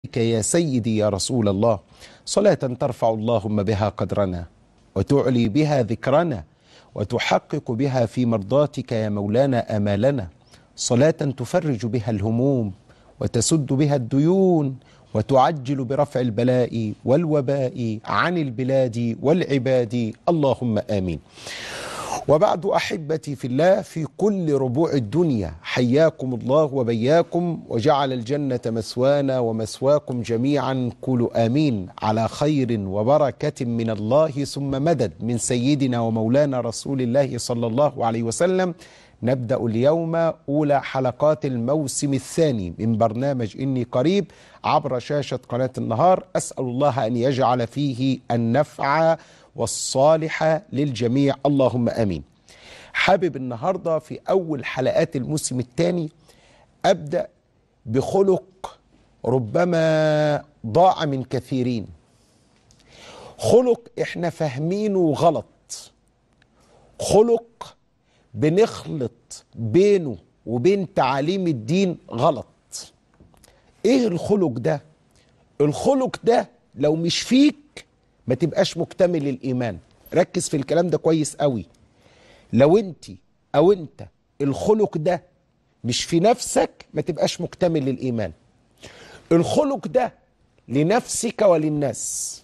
يا سيدي يا رسول الله صلاة ترفع اللهم بها قدرنا وتعلي بها ذكرنا وتحقق بها في مرضاتك يا مولانا آمالنا صلاة تفرج بها الهموم وتسد بها الديون وتعجل برفع البلاء والوباء عن البلاد والعباد اللهم آمين وبعد احبتي في الله في كل ربوع الدنيا حياكم الله وبياكم وجعل الجنه مثوانا ومثواكم جميعا قولوا امين على خير وبركه من الله ثم مدد من سيدنا ومولانا رسول الله صلى الله عليه وسلم نبدا اليوم اولى حلقات الموسم الثاني من برنامج اني قريب عبر شاشه قناه النهار اسال الله ان يجعل فيه النفع والصالحة للجميع اللهم امين. حابب النهارده في اول حلقات الموسم الثاني ابدا بخلق ربما ضاع من كثيرين. خلق احنا فاهمينه غلط. خلق بنخلط بينه وبين تعاليم الدين غلط. ايه الخلق ده؟ الخلق ده لو مش فيك ما تبقاش مكتمل الايمان ركز في الكلام ده كويس قوي لو انت او انت الخلق ده مش في نفسك ما تبقاش مكتمل الايمان الخلق ده لنفسك وللناس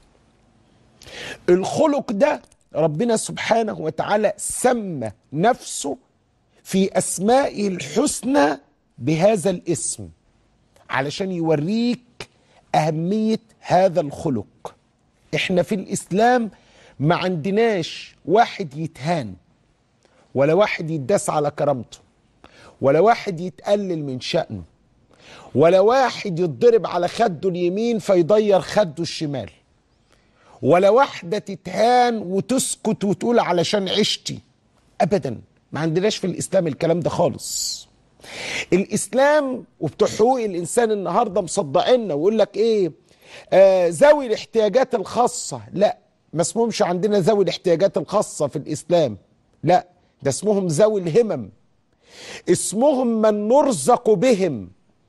الخلق ده ربنا سبحانه وتعالى سمى نفسه في اسمائه الحسنى بهذا الاسم علشان يوريك اهميه هذا الخلق احنا في الاسلام ما عندناش واحد يتهان ولا واحد يداس على كرامته ولا واحد يتقلل من شأنه ولا واحد يتضرب على خده اليمين فيضير خده الشمال ولا واحدة تتهان وتسكت وتقول علشان عشتي أبدا ما عندناش في الإسلام الكلام ده خالص الإسلام وبتوع حقوق الإنسان النهاردة مصدقنا ويقول لك إيه آه ذوي الاحتياجات الخاصة لا ما اسمهمش عندنا ذوي الاحتياجات الخاصة في الإسلام لا ده اسمهم ذوي الهمم اسمهم من نرزق بهم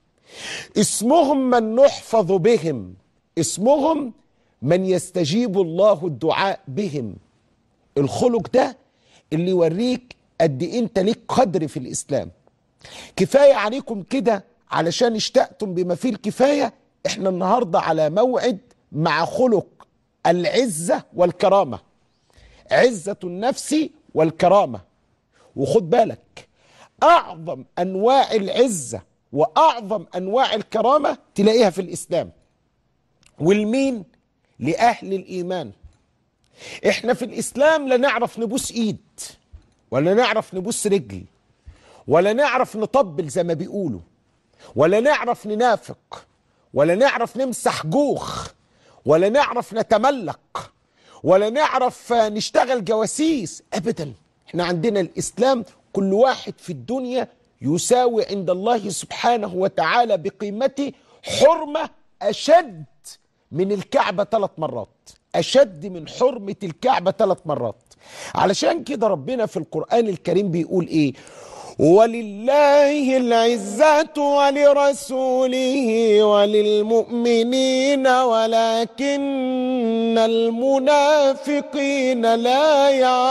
اسمهم من نحفظ بهم اسمهم من يستجيب الله الدعاء بهم الخلق ده اللي يوريك قد إيه انت ليك قدر في الاسلام كفايه عليكم كده علشان اشتقتم بما فيه الكفايه احنا النهارده على موعد مع خلق العزه والكرامه عزه النفس والكرامه وخد بالك اعظم انواع العزه واعظم انواع الكرامه تلاقيها في الاسلام والمين لاهل الايمان احنا في الاسلام لا نعرف نبوس ايد ولا نعرف نبوس رجل ولا نعرف نطبل زي ما بيقولوا ولا نعرف ننافق ولا نعرف نمسح جوخ ولا نعرف نتملق ولا نعرف نشتغل جواسيس ابدا احنا عندنا الاسلام كل واحد في الدنيا يساوي عند الله سبحانه وتعالى بقيمته حرمه اشد من الكعبه ثلاث مرات اشد من حرمه الكعبه ثلاث مرات علشان كده ربنا في القران الكريم بيقول ايه ولله العزة ولرسوله وللمؤمنين ولكن المنافقين لا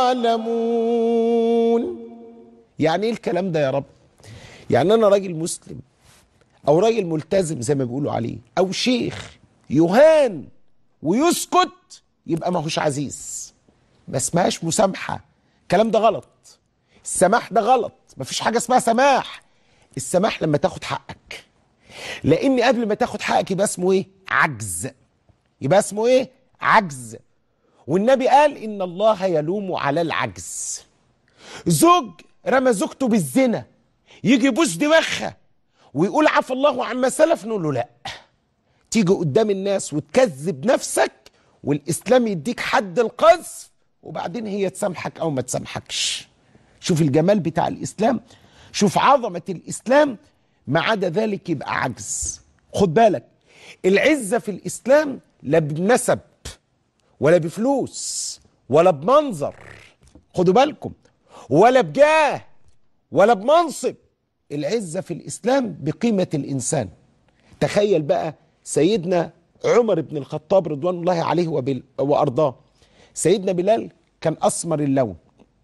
يعلمون يعني ايه الكلام ده يا رب يعني انا راجل مسلم او راجل ملتزم زي ما بيقولوا عليه او شيخ يهان ويسكت يبقى ما هوش عزيز ما اسمهاش مسامحه الكلام ده غلط السماح ده غلط مفيش حاجه اسمها سماح السماح لما تاخد حقك لان قبل ما تاخد حقك يبقى اسمه ايه عجز يبقى اسمه ايه عجز والنبي قال ان الله يلوم على العجز زوج رمى زوجته بالزنا يجي يبوس دماغها ويقول عفى الله عما سلف نقول له لا تيجي قدام الناس وتكذب نفسك والاسلام يديك حد القذف وبعدين هي تسامحك او ما تسامحكش شوف الجمال بتاع الاسلام شوف عظمه الاسلام ما عدا ذلك يبقى عجز خد بالك العزه في الاسلام لا بنسب ولا بفلوس ولا بمنظر خدوا بالكم ولا بجاه ولا بمنصب العزه في الاسلام بقيمه الانسان تخيل بقى سيدنا عمر بن الخطاب رضوان الله عليه وبال- وارضاه سيدنا بلال كان اسمر اللون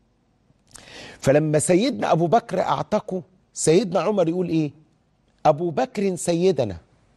فلما سيدنا ابو بكر اعتقه سيدنا عمر يقول ايه ابو بكر سيدنا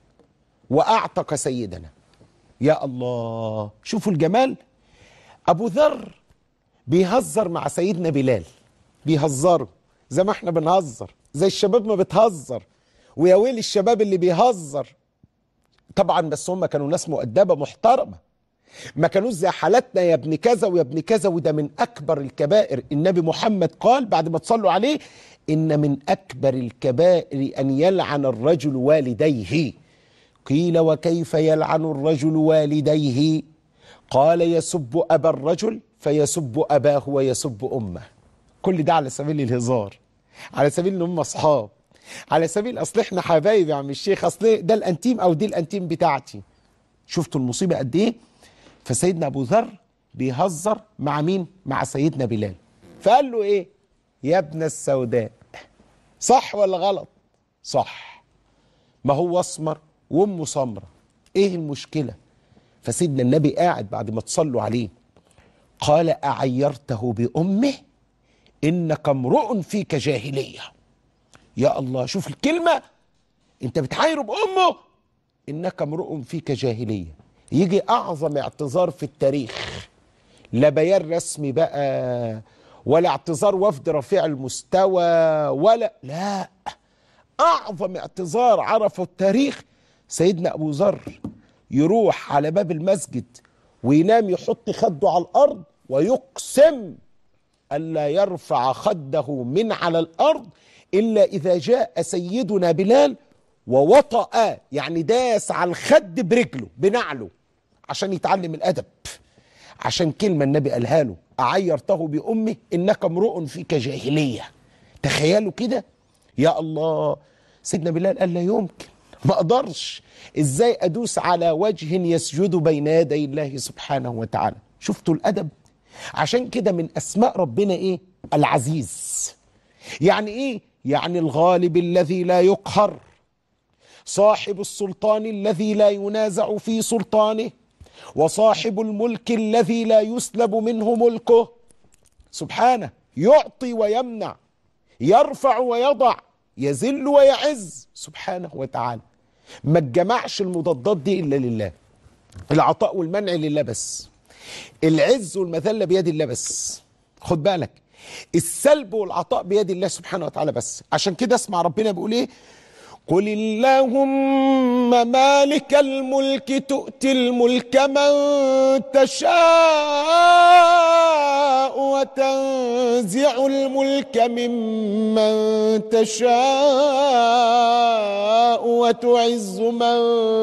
واعتق سيدنا يا الله شوفوا الجمال ابو ذر بيهزر مع سيدنا بلال بيهزروا زي ما احنا بنهزر زي الشباب ما بتهزر ويا ويل الشباب اللي بيهزر طبعا بس هم كانوا ناس مؤدبه محترمه ما كانوش زي حالتنا يا ابن كذا ويا ابن كذا وده من اكبر الكبائر النبي محمد قال بعد ما تصلوا عليه ان من اكبر الكبائر ان يلعن الرجل والديه قيل وكيف يلعن الرجل والديه قال يسب ابا الرجل فيسب اباه ويسب امه كل ده على سبيل الهزار على سبيل ان هم اصحاب على سبيل اصل احنا حبايب يا عم الشيخ اصل ده الانتيم او دي الانتيم بتاعتي شفتوا المصيبه قد ايه فسيدنا ابو ذر بيهزر مع مين مع سيدنا بلال فقال له ايه يا ابن السوداء صح ولا غلط صح ما هو اسمر وامه سمره ايه المشكله فسيدنا النبي قاعد بعد ما تصلوا عليه قال اعيرته بامه انك امرؤ فيك جاهليه يا الله شوف الكلمه انت بتعايره بامه انك امرؤ فيك جاهليه يجي اعظم اعتذار في التاريخ لا بيان رسمي بقى ولا اعتذار وفد رفيع المستوى ولا لا اعظم اعتذار عرفه التاريخ سيدنا ابو ذر يروح على باب المسجد وينام يحط خده على الارض ويقسم الا يرفع خده من على الارض الا اذا جاء سيدنا بلال ووطأ يعني داس على الخد برجله بنعله عشان يتعلم الادب عشان كلمه النبي قالها له اعيرته بامه انك امرؤ فيك جاهليه تخيلوا كده يا الله سيدنا بلال قال لا يمكن ما اقدرش ازاي ادوس على وجه يسجد بين يدي الله سبحانه وتعالى شفتوا الادب عشان كده من اسماء ربنا ايه العزيز يعني ايه يعني الغالب الذي لا يقهر صاحب السلطان الذي لا ينازع في سلطانه وصاحب الملك الذي لا يسلب منه ملكه سبحانه يعطي ويمنع يرفع ويضع يذل ويعز سبحانه وتعالى ما تجمعش المضادات دي الا لله العطاء والمنع لله بس العز والمذله بيد الله بس خد بالك السلب والعطاء بيد الله سبحانه وتعالى بس عشان كده اسمع ربنا بيقول ايه قل اللهم مالك الملك تؤتي الملك من تشاء وتنزع الملك ممن تشاء وتعز من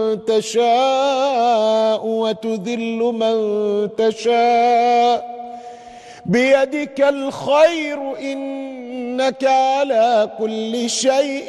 تشاء وتذل من تشاء بيدك الخير انك على كل شيء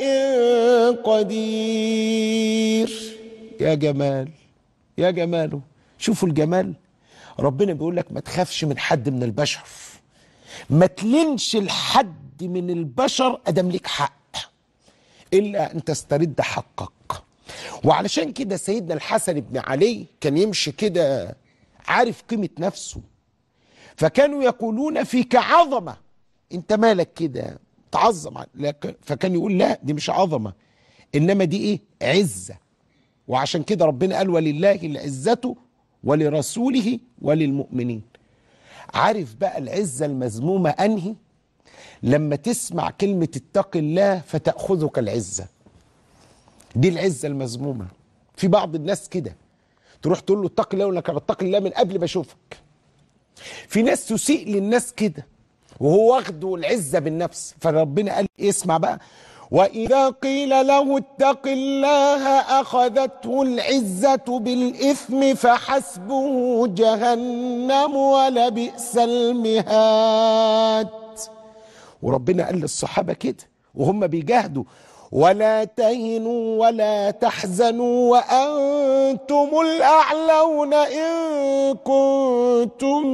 قدير يا جمال يا جماله شوفوا الجمال ربنا بيقول لك ما تخافش من حد من البشر ما تلنش لحد من البشر ادم ليك حق الا ان تسترد حقك وعلشان كده سيدنا الحسن بن علي كان يمشي كده عارف قيمه نفسه فكانوا يقولون فيك عظمة انت مالك كده تعظم لك فكان يقول لا دي مش عظمة انما دي ايه عزة وعشان كده ربنا قال ولله العزة ولرسوله وللمؤمنين عارف بقى العزة المذمومة انهي لما تسمع كلمة اتق الله فتأخذك العزة دي العزة المذمومة في بعض الناس كده تروح تقول له اتق الله يقول لك اتق الله من قبل ما اشوفك في ناس تسيء للناس كده وهو واخده العزه بالنفس فربنا قال اسمع بقى واذا قيل له اتق الله اخذته العزه بالاثم فحسبه جهنم ولبئس المهاد وربنا قال للصحابه كده وهم بيجاهدوا ولا تهنوا ولا تحزنوا وانتم الاعلون ان كنتم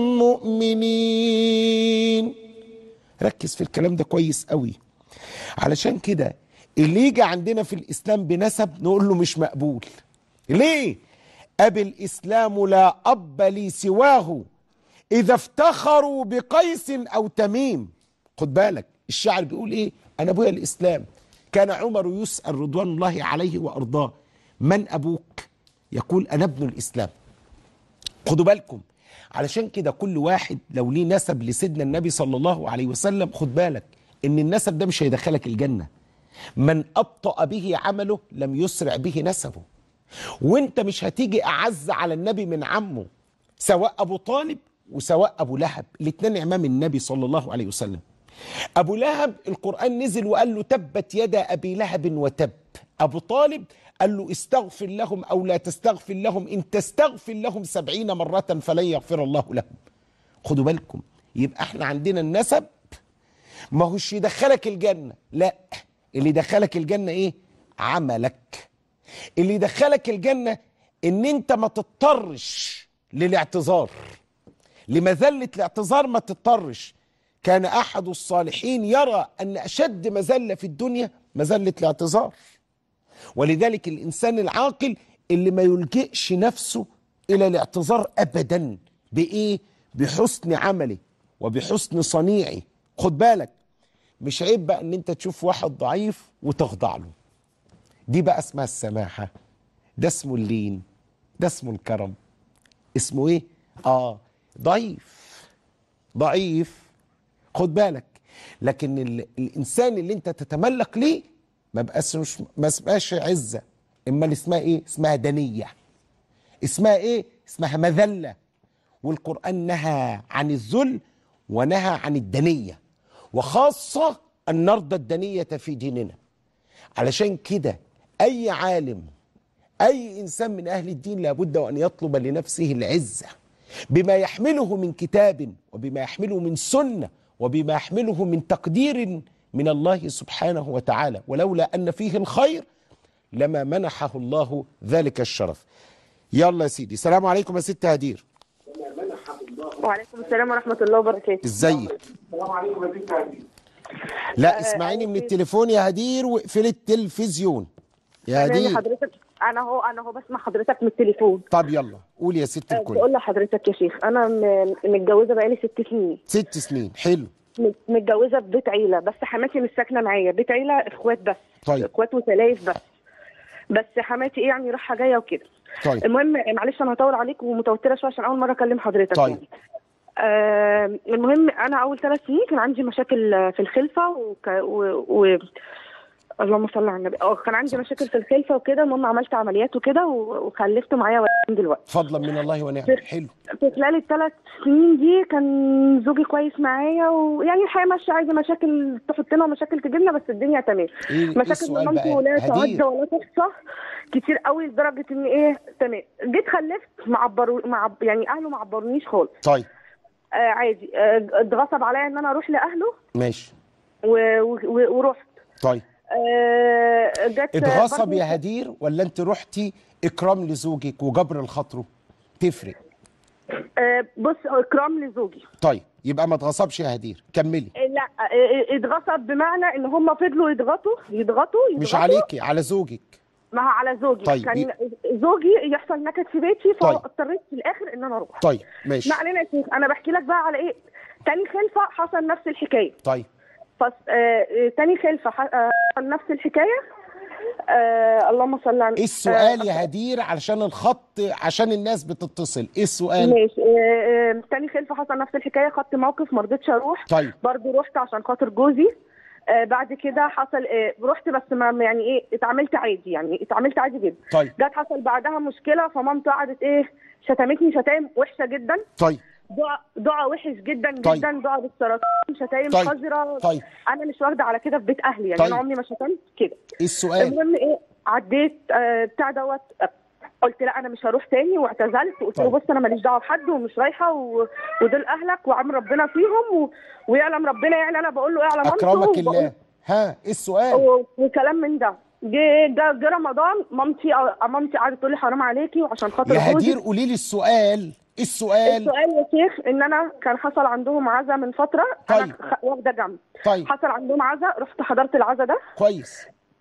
مؤمنين ركز في الكلام ده كويس قوي علشان كده اللي يجي عندنا في الاسلام بنسب نقول له مش مقبول ليه أبي الإسلام لا أب لي سواه إذا افتخروا بقيس أو تميم خد بالك الشاعر بيقول إيه أنا أبويا الإسلام كان عمر يسأل رضوان الله عليه وأرضاه من أبوك يقول أنا ابن الإسلام خدوا بالكم علشان كده كل واحد لو ليه نسب لسيدنا النبي صلى الله عليه وسلم خد بالك ان النسب ده مش هيدخلك الجنة من أبطأ به عمله لم يسرع به نسبه وانت مش هتيجي أعز على النبي من عمه سواء أبو طالب وسواء أبو لهب الاتنين إمام النبي صلى الله عليه وسلم أبو لهب القرآن نزل وقال له تبت يدا أبي لهب وتب أبو طالب قال له استغفر لهم أو لا تستغفر لهم إن تستغفر لهم سبعين مرة فلن يغفر الله لهم خدوا بالكم يبقى احنا عندنا النسب ما هوش يدخلك الجنة لا اللي يدخلك الجنة ايه عملك اللي يدخلك الجنة ان انت ما تضطرش للاعتذار لمذلة الاعتذار ما تضطرش كان احد الصالحين يرى ان اشد مذلة في الدنيا مذلة الاعتذار ولذلك الانسان العاقل اللي ما يلجئش نفسه الى الاعتذار ابدا بايه بحسن عمله وبحسن صنيعه خد بالك مش عيب بقى ان انت تشوف واحد ضعيف وتخضع له دي بقى اسمها السماحة ده اسمه اللين ده اسمه الكرم اسمه ايه اه ضعيف ضعيف خد بالك لكن ال... الانسان اللي انت تتملق ليه ما بقاش مش ما اسمهاش عزه اما اسمها ايه اسمها دنيه اسمها ايه اسمها مذله والقران نهى عن الذل ونهى عن الدنيه وخاصه ان نرضى الدنيه في ديننا علشان كده اي عالم اي انسان من اهل الدين لابد وان يطلب لنفسه العزه بما يحمله من كتاب وبما يحمله من سنه وبما يحمله من تقدير من الله سبحانه وتعالى ولولا ان فيه الخير لما منحه الله ذلك الشرف يلا يا سيدي السلام عليكم يا ست هدير وعليكم السلام ورحمة الله وبركاته ازيك لا اسمعيني من التليفون يا هدير واقفلي التلفزيون يا أنا هدير حضرتك أنا هو أنا هو بسمع حضرتك من التليفون طب يلا قولي يا ست الكل بقول لحضرتك يا شيخ أنا م- متجوزة بقالي ست سنين ست سنين حلو م- متجوزة في بيت عيلة بس حماتي مش ساكنة معايا بيت عيلة إخوات بس طيب. إخوات وسلايف بس بس حماتي إيه يعني رايحة جاية وكده طيب المهم معلش أنا هطول عليك ومتوترة شوية عشان أول مرة أكلم حضرتك طيب. يعني. آه المهم أنا أول ثلاث سنين كان عندي مشاكل في الخلفة وك... و... و... اللهم صل على النبي اه كان عندي مشاكل في الخلفه وكده المهم عملت عمليات وكده و- وخلفت معايا ولدين دلوقتي فضلا من الله ونعمه حلو في خلال الثلاث سنين دي كان زوجي كويس معايا ويعني الحياه ماشيه عايزه مشاكل تحطنا ومشاكل تجيبنا بس الدنيا تمام ايه إيه مشاكل السؤال مامتي بقى ولا تعد هدير ولا تحصى كتير قوي لدرجه ان ايه تمام جيت خلفت ما عبروا ما عب يعني اهله ما عبرونيش خالص طيب آه عادي آه اتغصب عليا ان انا اروح لاهله ماشي و- و- ورحت طيب آه جت اتغصب برضو- يا هدير ولا انت رحتي اكرام لزوجك وجبر الخاطره تفرق آه، بص اكرام لزوجي طيب يبقى ما اتغصبش يا هدير كملي آه، لا آه، آه، اتغصب بمعنى ان هم فضلوا يضغطوا يضغطوا يضغطوا مش عليكي على زوجك ما هو على زوجي طيب، كان زوجي يحصل نكد في بيتي طيب. فاضطريت في الاخر ان انا اروح طيب ماشي ما علينا يا شيخ انا بحكي لك بقى على ايه تاني خلفه حصل نفس الحكايه طيب فس... آه... آه، تاني خلفه ح... آه... حصل نفس الحكايه آه... اللهم صل على ايه السؤال يا هدير علشان الخط عشان الناس بتتصل ايه السؤال ماشي آه، آه، تاني خلفه حصل نفس الحكايه خدت موقف ما رضيتش اروح طيب برضو رحت عشان خاطر جوزي آه بعد كده حصل آه رحت بس ما يعني ايه اتعاملت عادي يعني اتعاملت عادي جدا طيب جت حصل بعدها مشكله فمامته قعدت ايه شتمتني شتايم وحشه جدا طيب دعاء دعاء وحش جدا طيب. جدا دعاء بالسرطان شتايم طيب. قذره طيب انا مش واخده على كده في بيت اهلي يعني طيب. انا عمري ما شتمت كده ايه السؤال المهم ايه عديت آه بتاع دوت آه، قلت لا انا مش هروح تاني واعتزلت وقلت له طيب. بص انا ماليش دعوه بحد ومش رايحه و... ودول اهلك وعم ربنا فيهم و... ويعلم ربنا يعني انا بقول له اعلم اكرمك وبقول- الله ها ايه السؤال و- وكلام من ده جه جه جه رمضان مامتي مامتي قعدت تقول لي حرام عليكي وعشان خاطر يا جوزي هدير قولي لي السؤال ايه السؤال السؤال يا شيخ ان انا كان حصل عندهم عزا من فتره طيب. انا خ- واخده جنب طيب حصل عندهم عزا رحت حضرت العزا ده كويس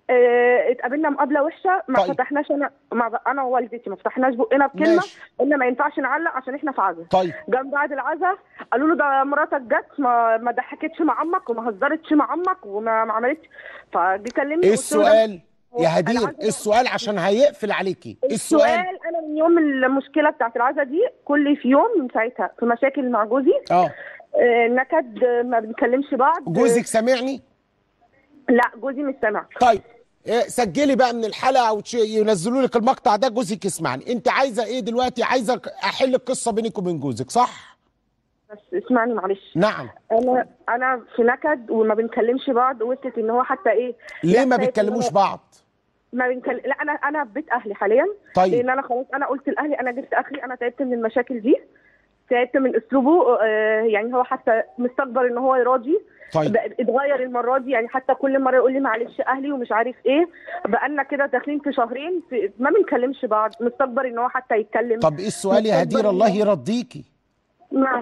آه، اتقابلنا مقابله وحشه ما طيب. فتحناش انا مع انا ووالدتي ما فتحناش بقنا بكلمه ماشي. قلنا ما ينفعش نعلق عشان احنا في عزا طيب جم بعد العزا قالوا له ده مراتك جت ما ما ضحكتش مع عمك وما هزرتش مع عمك وما ما عملتش فجي كلمني ايه قلت له ده- السؤال يا أنا هدير عايزة- ايه السؤال عشان هيقفل عليكي إيه السؤال السؤال انا من يوم المشكله بتاعت العزا دي كل في يوم من ساعتها في مشاكل مع جوزي اه آه، نكد آه، ما بنكلمش بعض جوزك سامعني آه، لا جوزي مش سامع طيب إيه سجلي بقى من الحلقه او تش- ينزلوا لك المقطع ده جوزك يسمعني انت عايزه ايه دلوقتي عايزه احل القصه بينك وبين جوزك صح بس اسمعني معلش نعم انا انا في نكد وما بنكلمش بعض وصلت ان هو حتى ايه ليه لا، ما شايف إن بيتكلموش أنا- بعض ما بنكلم لا انا انا في بيت اهلي حاليا طيب. لان انا خلاص انا قلت لاهلي انا جبت اخري انا تعبت من المشاكل دي تعبت من اسلوبه آه، يعني هو حتى مستكبر ان هو يراضي طيب بقى- اتغير المره دي يعني حتى كل مره يقول لي معلش اهلي ومش عارف ايه بقالنا كده داخلين في شهرين في ما بنكلمش بعض مستكبر ان هو حتى يتكلم طب ايه السؤال يا مستكبر هدير إن الله هو- يرضيكي نعم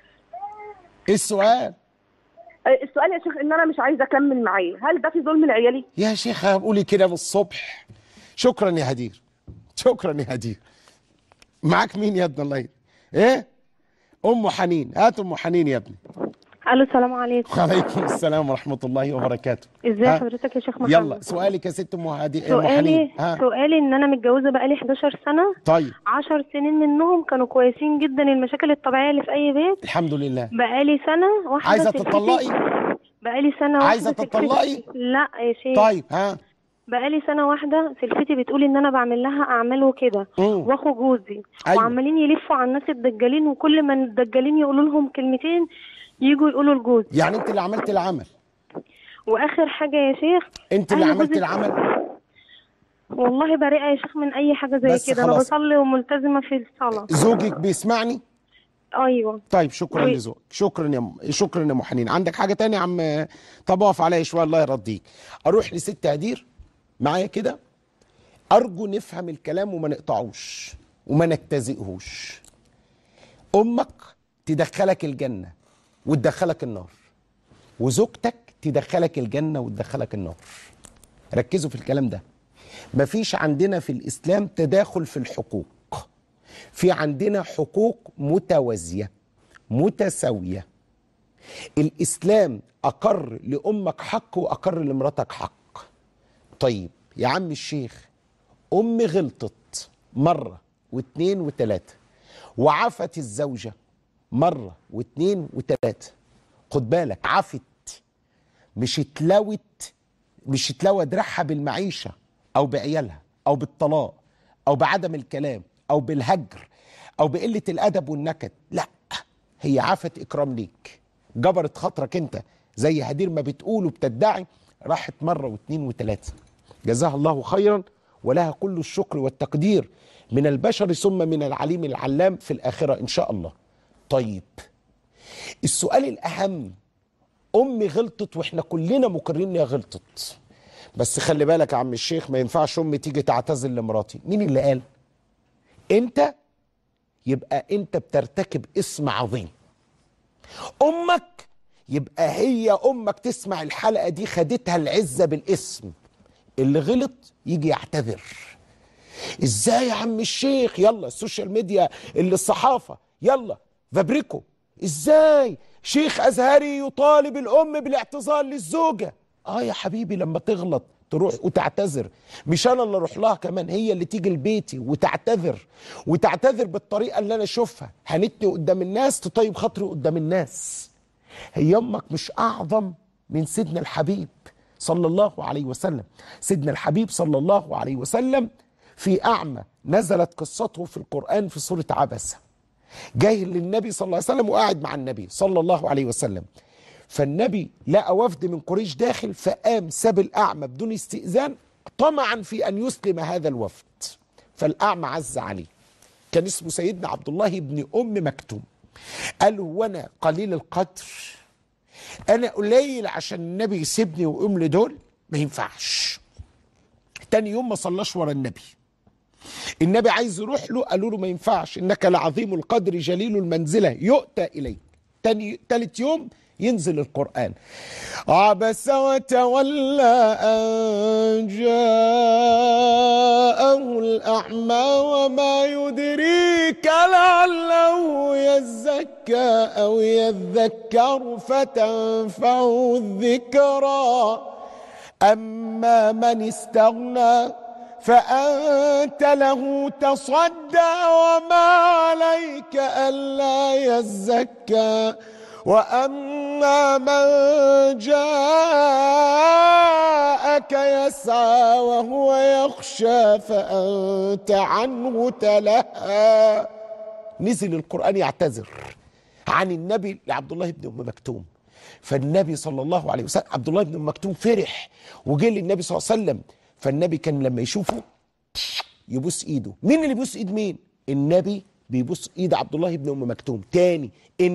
ايه السؤال آه، السؤال يا شيخ ان انا مش عايزه اكمل معاه هل ده في ظلم لعيالي يا شيخة قولي كده من الصبح شكرا يا هدير شكرا يا هدير معاك مين يا ابن الله يهديك؟ ايه ام حنين هات ام حنين يا ابني الو السلام عليكم وعليكم السلام ورحمه الله وبركاته ازي ها؟ حضرتك يا شيخ محمد يلا سؤالك يا ست ام هدي ام سؤالي حنين ها سؤالي ان انا متجوزه بقالي 11 سنه طيب 10 سنين منهم كانوا كويسين جدا المشاكل الطبيعيه اللي في اي بيت الحمد لله بقالي سنه واحده عايزه سلفتي- تطلقي بقالي سنه واحده عايزة سلفتي- تطلقي؟ لا يا شيخ طيب ها بقالي سنه واحده سلفتي بتقول ان انا بعمل لها اعمال وكده مم. واخو جوزي أيوة. وعمالين يلفوا على الناس الدجالين وكل ما الدجالين يقولوا لهم كلمتين يجوا يقولوا لجوزي يعني انت اللي عملت العمل واخر حاجه يا شيخ انت اللي أهل عملت جوزي- العمل والله بريئه يا شيخ من اي حاجه زي بس كده انا خلاص. بصلي وملتزمه في الصلاه زوجك بيسمعني ايوه طيب شكرا وي- لذوقك شكرا يا م... شكرا يا ام حنين عندك حاجه تانية يا عم طب اقف عليا شويه الله يرضيك اروح لست هدير معايا كده ارجو نفهم الكلام وما نقطعوش وما نجتزئهوش امك تدخلك الجنه وتدخلك النار وزوجتك تدخلك الجنه وتدخلك النار ركزوا في الكلام ده مفيش عندنا في الاسلام تداخل في الحقوق في عندنا حقوق متوازيه متساويه الاسلام اقر لامك حق واقر لمراتك حق طيب يا عم الشيخ امي غلطت مره واتنين وتلاته وعفت الزوجه مره واتنين وتلاته خد بالك عفت مش اتلوت مش اتلوى دراعها بالمعيشه او بعيالها او بالطلاق او بعدم الكلام او بالهجر او بقله الادب والنكد لا هي عفت اكرام ليك جبرت خاطرك انت زي هدير ما بتقول وبتدعي راحت مره واثنين وثلاثه جزاها الله خيرا ولها كل الشكر والتقدير من البشر ثم من العليم العلام في الاخره ان شاء الله طيب السؤال الاهم امي غلطت واحنا كلنا مقرين ان هي غلطت بس خلي بالك يا عم الشيخ ما ينفعش امي تيجي تعتذر لمراتي مين اللي قال انت يبقى انت بترتكب اسم عظيم امك يبقى هي امك تسمع الحلقه دي خدتها العزه بالاسم اللي غلط يجي يعتذر ازاي يا عم الشيخ يلا السوشيال ميديا اللي الصحافه يلا فابريكو ازاي شيخ ازهري يطالب الام بالاعتذار للزوجه اه يا حبيبي لما تغلط تروح وتعتذر مش انا اللي اروح لها كمان هي اللي تيجي لبيتي وتعتذر وتعتذر بالطريقه اللي انا اشوفها هنتني قدام الناس تطيب خاطري قدام الناس هي امك مش اعظم من سيدنا الحبيب صلى الله عليه وسلم سيدنا الحبيب صلى الله عليه وسلم في اعمى نزلت قصته في القران في سوره عبسه جاي للنبي صلى الله عليه وسلم وقاعد مع النبي صلى الله عليه وسلم فالنبي لقى وفد من قريش داخل فقام ساب الاعمى بدون استئذان طمعا في ان يسلم هذا الوفد فالاعمى عز عليه كان اسمه سيدنا عبد الله بن ام مكتوم قال هو انا قليل القدر انا قليل عشان النبي يسيبني ويقوم لدول ما ينفعش تاني يوم ما صلاش ورا النبي النبي عايز يروح له قالوا له ما ينفعش انك لعظيم القدر جليل المنزله يؤتى اليك تاني تالت يوم ينزل القرآن عبس وتولى أن جاءه الأعمى وما يدريك لعله يزكى أو يذكر فتنفعه الذكرى أما من استغنى فأنت له تصدى وما عليك ألا يزكى وأما من جاءك يسعى وهو يخشى فأنت عنه تلهى نزل القرآن يعتذر عن النبي لعبد الله بن أم مكتوم فالنبي صلى الله عليه وسلم عبد الله بن أم مكتوم فرح وجه للنبي صلى الله عليه وسلم فالنبي كان لما يشوفه يبوس ايده مين اللي بيبوس ايد مين النبي بيبوس ايد عبد الله بن ام مكتوم تاني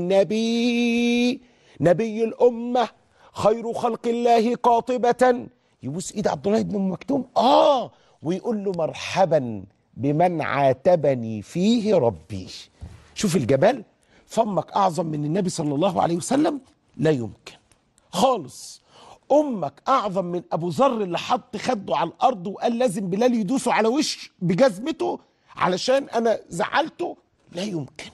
النبي نبي الامه خير خلق الله قاطبه يبوس ايد عبد الله بن ام مكتوم اه ويقول له مرحبا بمن عاتبني فيه ربي شوف الجبال فمك اعظم من النبي صلى الله عليه وسلم لا يمكن خالص امك اعظم من ابو ذر اللي حط خده على الارض وقال لازم بلال يدوسه على وش بجزمته علشان انا زعلته لا يمكن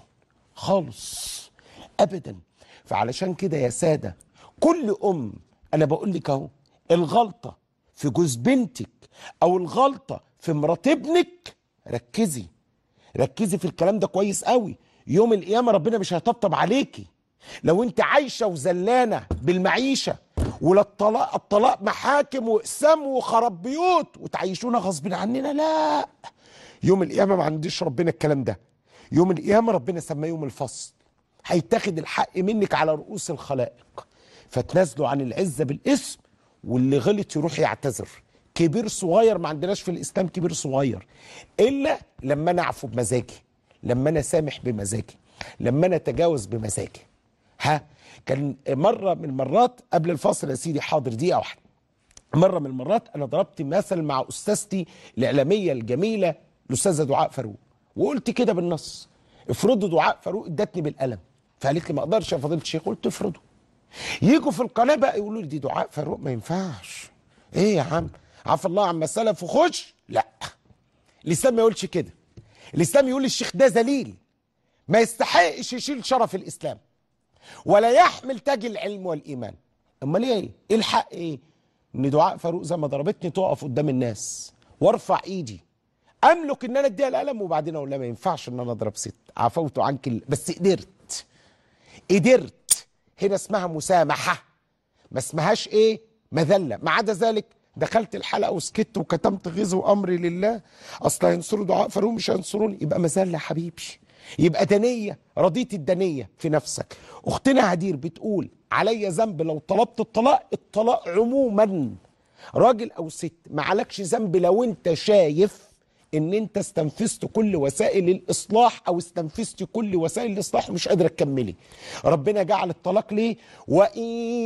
خالص ابدا فعلشان كده يا ساده كل ام انا بقول لك اهو الغلطه في جوز بنتك او الغلطه في مرات ابنك ركزي ركزي في الكلام ده كويس قوي يوم القيامه ربنا مش هيطبطب عليكي لو انت عايشه وزلانه بالمعيشه ولا الطلاق الطلاق محاكم واقسام وخراب بيوت وتعيشونا غصب عننا لا يوم القيامه ما عنديش ربنا الكلام ده يوم القيامه ربنا سماه يوم الفصل هيتاخد الحق منك على رؤوس الخلائق فتنازلوا عن العزه بالاسم واللي غلط يروح يعتذر كبير صغير ما عندناش في الاسلام كبير صغير الا لما انا اعفو بمزاجي لما انا سامح بمزاجي لما انا اتجاوز بمزاجي ها كان مره من المرات قبل الفصل يا سيدي حاضر دقيقه واحده مره من المرات انا ضربت مثل مع استاذتي الاعلاميه الجميله الاستاذه دعاء فاروق وقلت كده بالنص افرضوا دعاء فاروق ادتني بالقلم فقالت لي ما اقدرش يا فضيله الشيخ قلت افرضوا يجوا في القناه بقى يقولوا لي دي دعاء فاروق ما ينفعش ايه يا عم عفى الله عما سلف وخش لا الاسلام ما يقولش كده الاسلام يقول الشيخ ده ذليل ما يستحقش يشيل شرف الاسلام ولا يحمل تاج العلم والايمان امال ايه ايه الحق ايه ان دعاء فاروق زي ما ضربتني تقف قدام الناس وارفع ايدي املك ان انا اديها القلم وبعدين اقول لها ما ينفعش ان انا اضرب ست عفوت عنك ال- بس قدرت قدرت هنا اسمها مسامحه ما اسمهاش ايه مذله ما عدا ذلك دخلت الحلقه وسكت وكتمت غيظ وامري لله اصل هينصروا دعاء فاروق مش هينصروني يبقى مذله يا حبيبي يبقى دنيه رضيت الدنيه في نفسك اختنا هدير بتقول عليا ذنب لو طلبت الطلاق الطلاق عموما راجل او ست ما عليكش ذنب لو انت شايف ان انت استنفذت كل وسائل الاصلاح او استنفذت كل وسائل الاصلاح ومش قادره تكملي ربنا جعل الطلاق ليه وان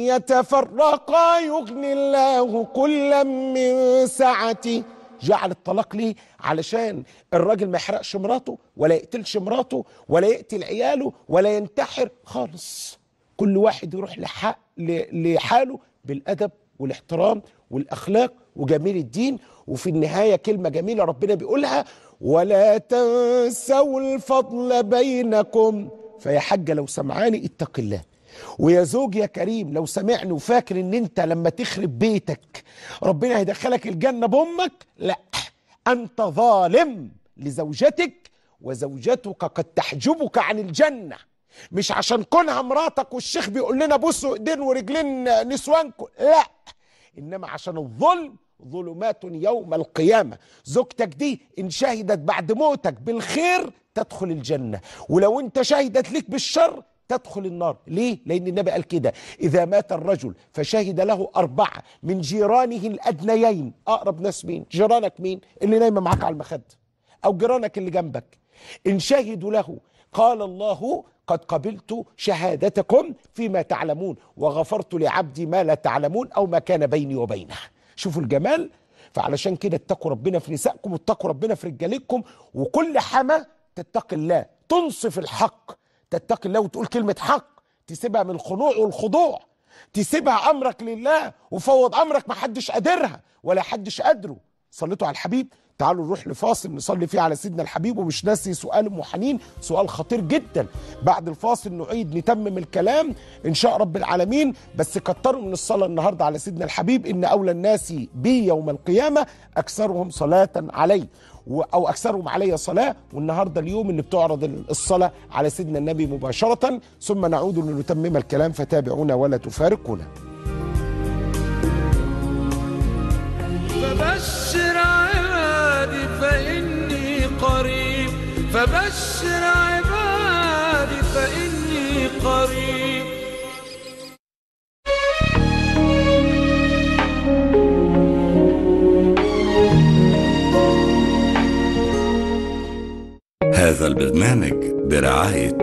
يتفرقا يغني الله كلا من سعته جعل الطلاق ليه علشان الراجل ما يحرقش مراته ولا يقتلش مراته ولا يقتل عياله ولا ينتحر خالص كل واحد يروح لحق ل- لحاله بالادب والاحترام والاخلاق وجميل الدين وفي النهايه كلمه جميله ربنا بيقولها ولا تنسوا الفضل بينكم فيا حاجه لو سمعاني اتق الله ويا زوج يا كريم لو سمعني وفاكر ان انت لما تخرب بيتك ربنا هيدخلك الجنه بامك لا انت ظالم لزوجتك وزوجتك قد تحجبك عن الجنه مش عشان كونها مراتك والشيخ بيقول لنا بصوا ايدين ورجلين نسوانكم لا انما عشان الظلم ظلمات يوم القيامة زوجتك دي إن شهدت بعد موتك بالخير تدخل الجنة ولو أنت شهدت لك بالشر تدخل النار ليه؟ لأن النبي قال كده إذا مات الرجل فشهد له أربعة من جيرانه الأدنيين أقرب ناس مين؟ جيرانك مين؟ اللي نايمة معاك على المخدة أو جيرانك اللي جنبك إن شهدوا له قال الله قد قبلت شهادتكم فيما تعلمون وغفرت لعبدي ما لا تعلمون أو ما كان بيني وبينه شوفوا الجمال فعلشان كده اتقوا ربنا في نسائكم واتقوا ربنا في رجالكم وكل حما تتقي الله تنصف الحق تتقي الله وتقول كلمة حق تسيبها من الخنوع والخضوع تسيبها امرك لله وفوض امرك ما حدش قادرها ولا حدش قادره صليتوا على الحبيب تعالوا نروح لفاصل نصلي فيه على سيدنا الحبيب ومش ناسي سؤال ام حنين سؤال خطير جدا بعد الفاصل نعيد نتمم الكلام ان شاء رب العالمين بس كتروا من الصلاه النهارده على سيدنا الحبيب ان اولى الناس بي يوم القيامه اكثرهم صلاه علي و- او اكثرهم علي صلاه والنهارده اليوم اللي بتعرض الصلاه على سيدنا النبي مباشره ثم نعود لنتمم الكلام فتابعونا ولا تفارقونا فبشر عبادي فإني قريب فبشر عبادي فإني قريب هذا البرنامج برعاية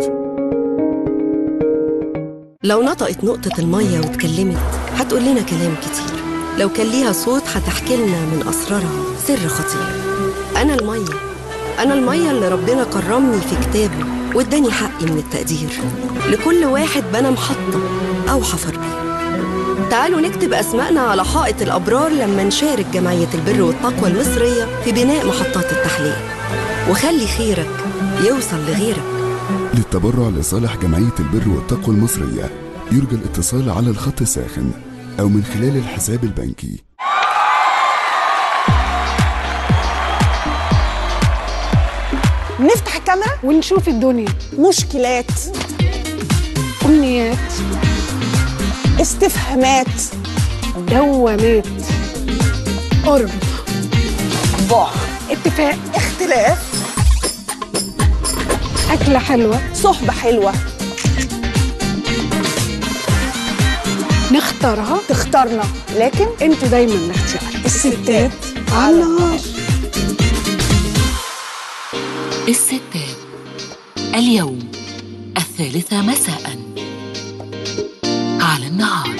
لو نطقت نقطة المية واتكلمت هتقول لنا كلام كتير لو كان ليها صوت هتحكي لنا من أسرارها سر خطير أنا المية أنا المية اللي ربنا كرمني في كتابه واداني حقي من التقدير لكل واحد بنى محطة أو حفر بيه تعالوا نكتب أسمائنا على حائط الأبرار لما نشارك جمعية البر والتقوى المصرية في بناء محطات التحلية وخلي خيرك يوصل لغيرك للتبرع لصالح جمعية البر والتقوى المصرية يرجى الاتصال على الخط الساخن أو من خلال الحساب البنكي نفتح الكاميرا ونشوف الدنيا مشكلات أمنيات استفهامات دوامات قرب بعد اتفاق اختلاف أكلة حلوة صحبة حلوة نختارها تختارنا لكن انتوا دايما الاختيار الستات على النهار الستات اليوم الثالثة مساء على النهار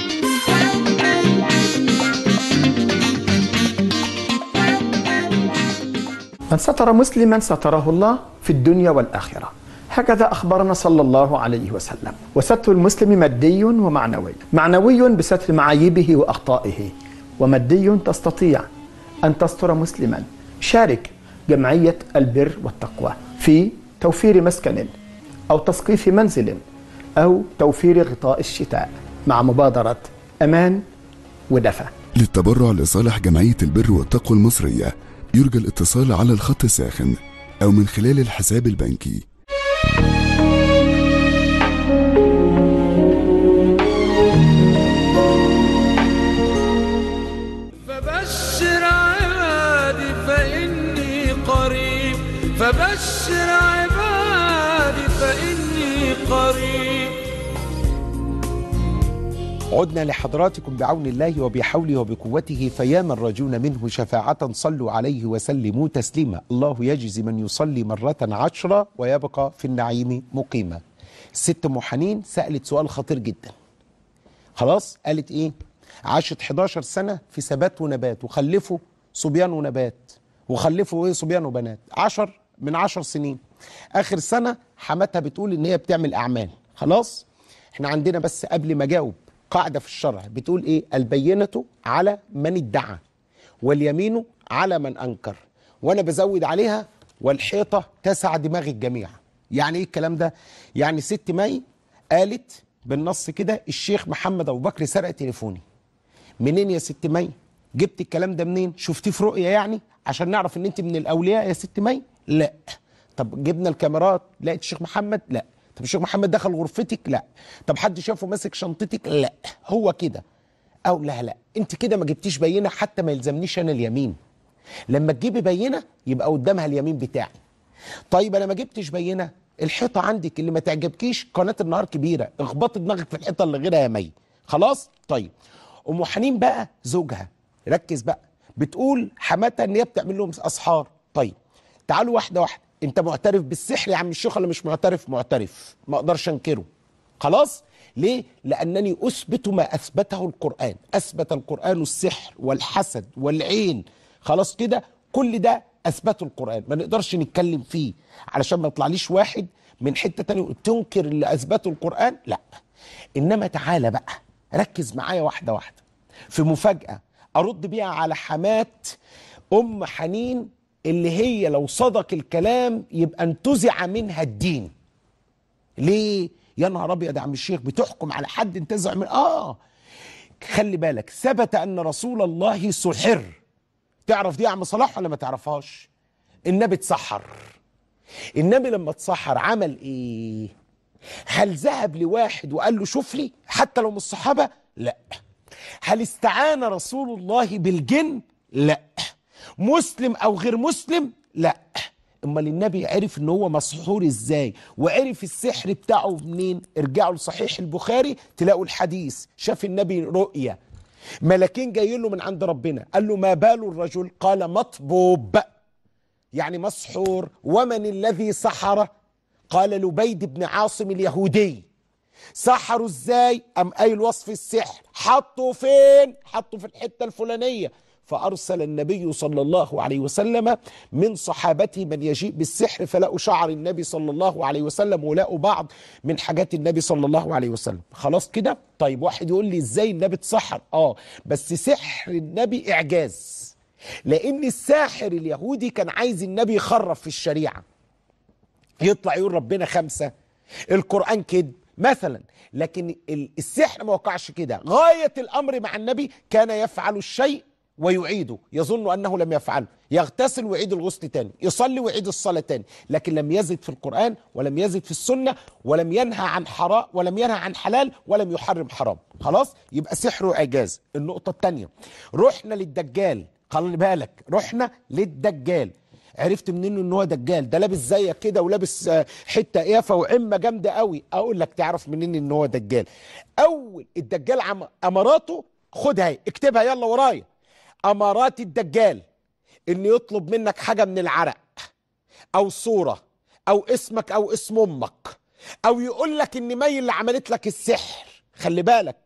من ستر مسلما ستره الله في الدنيا والآخرة هكذا أخبرنا صلى الله عليه وسلم وستر المسلم مادي ومعنوي معنوي بستر معايبه وأخطائه ومادي تستطيع أن تستر مسلما شارك جمعية البر والتقوى في توفير مسكن أو تسقيف منزل أو توفير غطاء الشتاء مع مبادرة أمان ودفى للتبرع لصالح جمعية البر والتقوى المصرية يرجى الاتصال على الخط الساخن أو من خلال الحساب البنكي فبشر عبادي فإني قريب فبشر عبادي فإني قريب عدنا لحضراتكم بعون الله وبحوله وبقوته فيا من راجون منه شفاعة صلوا عليه وسلموا تسليما الله يجزي من يصلي مرة عشرة ويبقى في النعيم مقيما الست ام حنين سألت سؤال خطير جدا خلاص قالت ايه عاشت 11 سنة في ثبات ونبات وخلفوا صبيان ونبات وخلفوا ايه صبيان وبنات 10 من 10 سنين اخر سنة حماتها بتقول ان هي بتعمل اعمال خلاص احنا عندنا بس قبل ما اجاوب قاعدة في الشرع بتقول ايه البينة على من ادعى واليمين على من انكر وانا بزود عليها والحيطة تسع دماغ الجميع يعني ايه الكلام ده يعني ست مي قالت بالنص كده الشيخ محمد ابو بكر سرق تليفوني منين يا ست مي جبت الكلام ده منين شفتيه في رؤية يعني عشان نعرف ان انت من الاولياء يا ست مي لا طب جبنا الكاميرات لقيت الشيخ محمد لا طب الشيخ محمد دخل غرفتك لا طب حد شافه ماسك شنطتك لا هو كده او لا لا انت كده ما جبتيش بينه حتى ما يلزمنيش انا اليمين لما تجيبي بينه يبقى قدامها اليمين بتاعي طيب انا ما جبتش بينه الحيطه عندك اللي ما تعجبكيش قناه النهار كبيره اخبطي دماغك في الحيطه اللي غيرها يا مي خلاص طيب ام حنين بقى زوجها ركز بقى بتقول حماتها ان هي بتعمل لهم اسحار طيب تعالوا واحده واحده انت معترف بالسحر يا عم الشيخ ولا مش معترف معترف ما اقدرش انكره خلاص ليه لانني اثبت ما اثبته القران اثبت القران السحر والحسد والعين خلاص كده كل ده اثبتوا القران ما نقدرش نتكلم فيه علشان ما يطلعليش واحد من حته تانية يقول تنكر اللي اثبتوا القران لا انما تعالى بقى ركز معايا واحده واحده في مفاجاه ارد بيها على حمات ام حنين اللي هي لو صدق الكلام يبقى انتزع منها الدين ليه يا نهار ابيض يا عم الشيخ بتحكم على حد انتزع من اه خلي بالك ثبت ان رسول الله سحر تعرف دي يا عم صلاح ولا ما تعرفهاش النبي اتسحر النبي لما اتسحر عمل ايه هل ذهب لواحد وقال له شوف لي حتى لو من الصحابه لا هل استعان رسول الله بالجن لا مسلم او غير مسلم لا امال النبي عرف ان هو مسحور ازاي وعرف السحر بتاعه منين ارجعوا لصحيح البخاري تلاقوا الحديث شاف النبي رؤيا ملكين جايين له من عند ربنا قال له ما بال الرجل قال مطبوب يعني مسحور ومن الذي سحره قال لبيد بن عاصم اليهودي سحروا ازاي ام قايل وصف السحر حطوا فين حطوا في الحته الفلانيه فارسل النبي صلى الله عليه وسلم من صحابته من يجيء بالسحر فلقوا شعر النبي صلى الله عليه وسلم ولقوا بعض من حاجات النبي صلى الله عليه وسلم خلاص كده طيب واحد يقول لي ازاي النبي اتسحر اه بس سحر النبي اعجاز لان الساحر اليهودي كان عايز النبي يخرف في الشريعه يطلع يقول ربنا خمسه القران كده مثلا لكن ال- السحر ما وقعش كده غايه الامر مع النبي كان يفعل الشيء ويعيده يظن انه لم يفعله يغتسل ويعيد الغسل تاني يصلي ويعيد الصلاه تاني لكن لم يزد في القران ولم يزد في السنه ولم ينهى عن حرام ولم ينهى عن حلال ولم يحرم حرام خلاص يبقى سحره اعجاز النقطه الثانيه رحنا للدجال خلي بالك رحنا للدجال عرفت منين ان هو دجال ده لابس زيك كده ولابس آه، حته قيافه وعمه جامده قوي اقول لك تعرف منين ان هو دجال اول الدجال عم اماراته خدها اهي اكتبها يلا ورايا امارات الدجال ان يطلب منك حاجه من العرق او صوره او اسمك او اسم امك او يقول لك ان مي اللي عملت لك السحر خلي بالك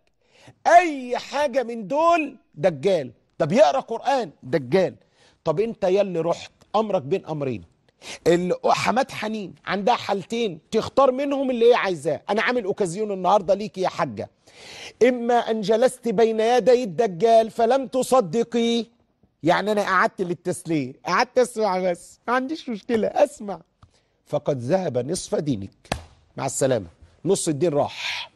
اي حاجه من دول دجال طب يقرا قران دجال طب انت يلي رحت امرك بين امرين ال- حماد حنين عندها حالتين تختار منهم اللي هي عايزاه انا عامل اوكازيون النهارده ليكي يا حاجه اما ان جلست بين يدي الدجال فلم تصدقي يعني انا قعدت للتسليه قعدت اسمع بس ما عنديش مشكله اسمع فقد ذهب نصف دينك مع السلامه نص الدين راح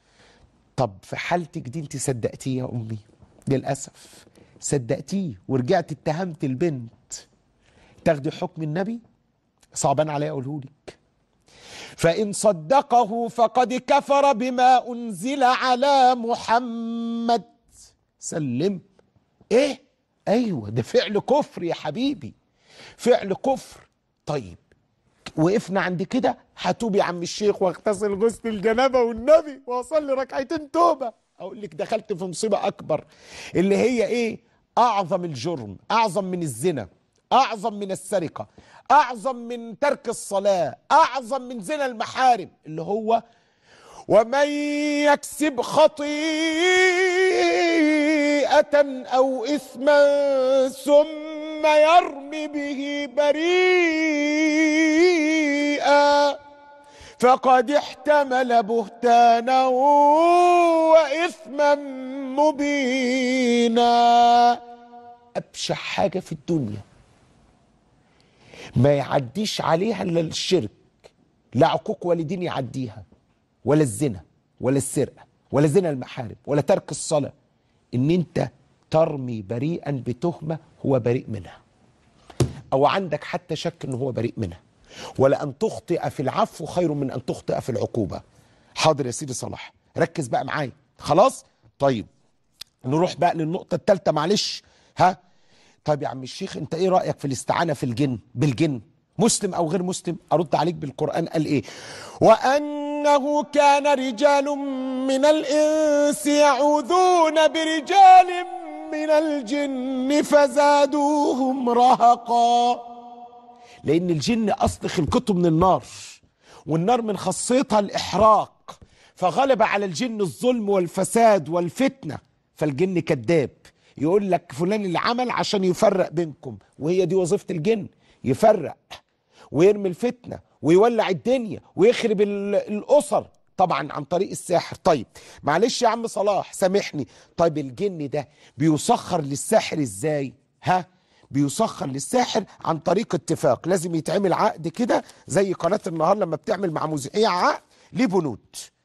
طب في حالتك دي انت صدقتيه يا امي للاسف صدقتيه ورجعت اتهمت البنت تاخدي حكم النبي صعبان عليا اقوله لك فان صدقه فقد كفر بما انزل على محمد سلم ايه ايوه ده فعل كفر يا حبيبي فعل كفر طيب وقفنا عند كده هتوب يا عم الشيخ واغتسل غسل الجنابه والنبي واصلي ركعتين توبه اقول لك دخلت في مصيبه اكبر اللي هي ايه اعظم الجرم اعظم من الزنا اعظم من السرقه اعظم من ترك الصلاه اعظم من زنا المحارم اللي هو ومن يكسب خطيئة أو إثما ثم يرمي به بريئا فقد احتمل بهتانا وإثما مبينا أبشع حاجة في الدنيا ما يعديش عليها إلا الشرك لا عقوق والدين يعديها ولا الزنا ولا السرقه ولا زنا المحارم ولا ترك الصلاه ان انت ترمي بريئا بتهمه هو بريء منها او عندك حتى شك ان هو بريء منها ولا ان تخطئ في العفو خير من ان تخطئ في العقوبه حاضر يا سيدي صلاح ركز بقى معايا خلاص طيب نروح بقى للنقطه الثالثه معلش ها طيب يا عم الشيخ انت ايه رايك في الاستعانه في الجن بالجن مسلم او غير مسلم ارد عليك بالقران قال ايه وانه كان رجال من الانس يعوذون برجال من الجن فزادوهم رهقا لان الجن اصل خلقته من النار والنار من خاصيتها الاحراق فغلب على الجن الظلم والفساد والفتنه فالجن كذاب يقول لك فلان اللي عمل عشان يفرق بينكم وهي دي وظيفه الجن يفرق ويرمي الفتنه ويولع الدنيا ويخرب ال- الاسر طبعا عن طريق الساحر طيب معلش يا عم صلاح سامحني طيب الجن ده بيسخر للساحر ازاي ها بيسخر للساحر عن طريق اتفاق لازم يتعمل عقد كده زي قناه النهار لما بتعمل مع مذيع عقد ليه بنود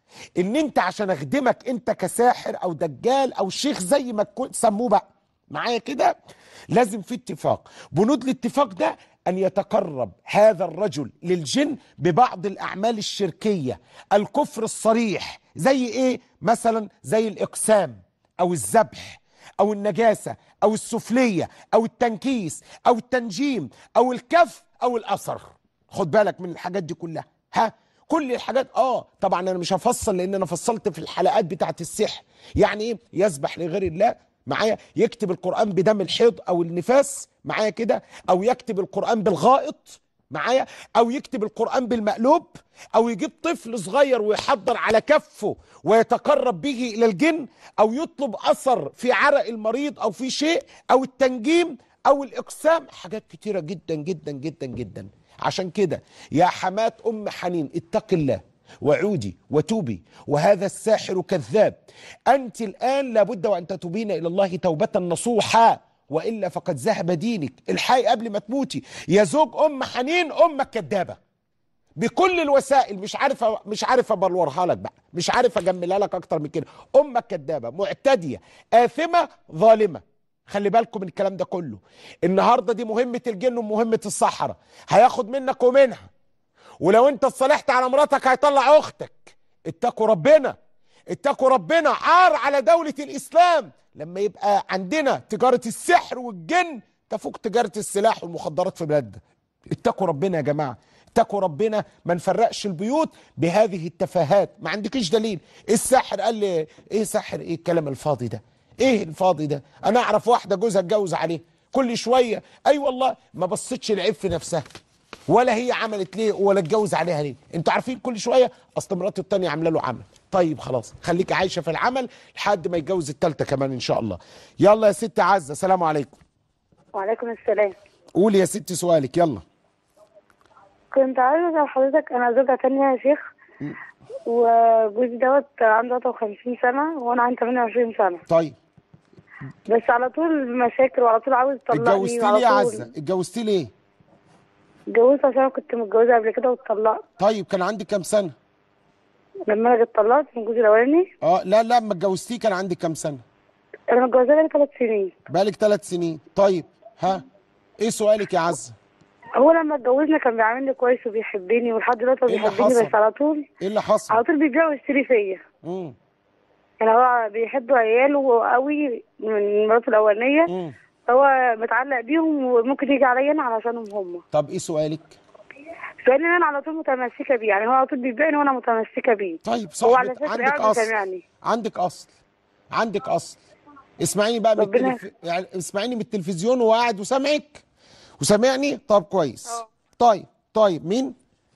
ان انت عشان اخدمك انت كساحر او دجال او شيخ زي ما تكون سموه بقى معايا كده لازم في اتفاق بنود الاتفاق ده ان يتقرب هذا الرجل للجن ببعض الاعمال الشركيه الكفر الصريح زي ايه مثلا زي الاقسام او الذبح او النجاسه او السفليه او التنكيس او التنجيم او الكف او الاثر خد بالك من الحاجات دي كلها ها كل الحاجات اه طبعا انا مش هفصل لان انا فصلت في الحلقات بتاعت السحر يعني ايه يسبح لغير الله معايا يكتب القران بدم الحيض او النفاس معايا كده او يكتب القران بالغائط معايا او يكتب القران بالمقلوب او يجيب طفل صغير ويحضر على كفه ويتقرب به الى الجن او يطلب اثر في عرق المريض او في شيء او التنجيم او الاقسام حاجات كتيره جدا جدا جدا جدا عشان كده يا حماة ام حنين اتق الله وعودي وتوبي وهذا الساحر كذاب انت الان لابد وان تتوبين الى الله توبه نصوحا والا فقد ذهب دينك الحقي قبل ما تموتي يا زوج ام حنين امك كدابه بكل الوسائل مش عارف مش عارف ابلورها لك بقى مش عارف اجملها لك اكتر من كده امك كدابه معتديه اثمه ظالمه خلي بالكم من الكلام ده كله النهارده دي مهمه الجن ومهمه الصحراء هياخد منك ومنها ولو انت اتصالحت على مراتك هيطلع اختك اتقوا ربنا اتقوا ربنا عار على دولة الإسلام لما يبقى عندنا تجارة السحر والجن تفوق تجارة السلاح والمخدرات في بلادنا اتقوا ربنا يا جماعة اتقوا ربنا ما نفرقش البيوت بهذه التفاهات ما عندكيش دليل الساحر قال لي ايه ساحر ايه الكلام الفاضي ده ايه الفاضي ده انا اعرف واحدة جوزها اتجوز عليه كل شوية اي أيوة والله ما بصتش العيب في نفسها ولا هي عملت ليه ولا اتجوز عليها ليه انتوا عارفين كل شويه اصل مراته التانيه عامله له عمل طيب خلاص خليك عايشه في العمل لحد ما يتجوز التالته كمان ان شاء الله يلا يا ست عزه سلام عليكم وعليكم السلام قولي يا ست سؤالك يلا كنت عايزة أسأل حضرتك أنا زوجة تانية يا شيخ وجوزي دوت عنده 53 سنة وأنا عندي 28 سنة طيب بس على طول مشاكل وعلى طول عاوز يطلقني اتجوزتي وعلى ليه يا طول- عزه اتجوزتي ليه اتجوزت عشان أنا كنت متجوزة قبل كده واتطلقت طيب كان عندك كام سنه لما أنا اتطلقت من جوزي الأولاني اه لا لا ما اتجوزتيه كان عندك كام سنه أنا متجوزة بقالي ثلاث سنين بقالك ثلاث سنين طيب ها ايه سؤالك يا عزه هو لما اتجوزنا كان بيعاملني كويس وبيحبني ولحد دلوقتي هو إيه اللي بيحبني حصل؟ بس على طول ايه اللي حصل على طول بيبيع ويشتري فيا مم. يعني هو بيحب عياله قوي من مراته الأولانية مم. هو متعلق بيهم وممكن يجي عليا أنا علشانهم هم طب ايه سؤالك سؤالي ان انا على طول متمسكه بيه يعني هو على طول بيبيعني وانا متمسكه بيه طيب هو على صاحبك اساس عندك قاعد اصل بيسامعني عندك اصل عندك اصل اسمعيني بقى من ربنا- التلف... يعني اسمعيني من التلفزيون وهو قاعد وسامعك وسامعني طب كويس طيب طيب مين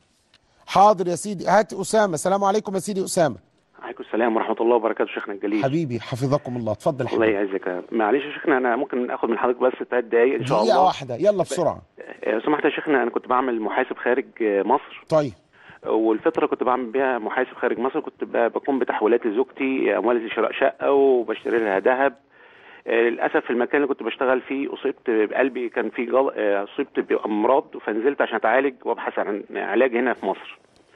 حاضر يا سيدي هات اسامه السلام عليكم يا سيدي اسامه عليكم السلام ورحمة الله وبركاته شيخنا الجليل حبيبي حفظكم الله اتفضل يا الله حبيبي يعزك معلش يا شيخنا أنا ممكن آخد من حضرتك بس ثلاث دقايق إن شاء الله دقيقه واحده يلا بسرعه آه، لو سمحت يا شيخنا أنا كنت بعمل محاسب خارج آه، مصر طيب والفترة كنت بعمل بيها محاسب خارج مصر كنت ب- بقوم بتحويلات لزوجتي أموال لشراء شقة وبشتري لها ذهب آه، للأسف في المكان اللي كنت بشتغل فيه أصبت بقلبي كان في جل... آه، أصبت بأمراض فنزلت عشان أتعالج وأبحث عن علاج هنا في مصر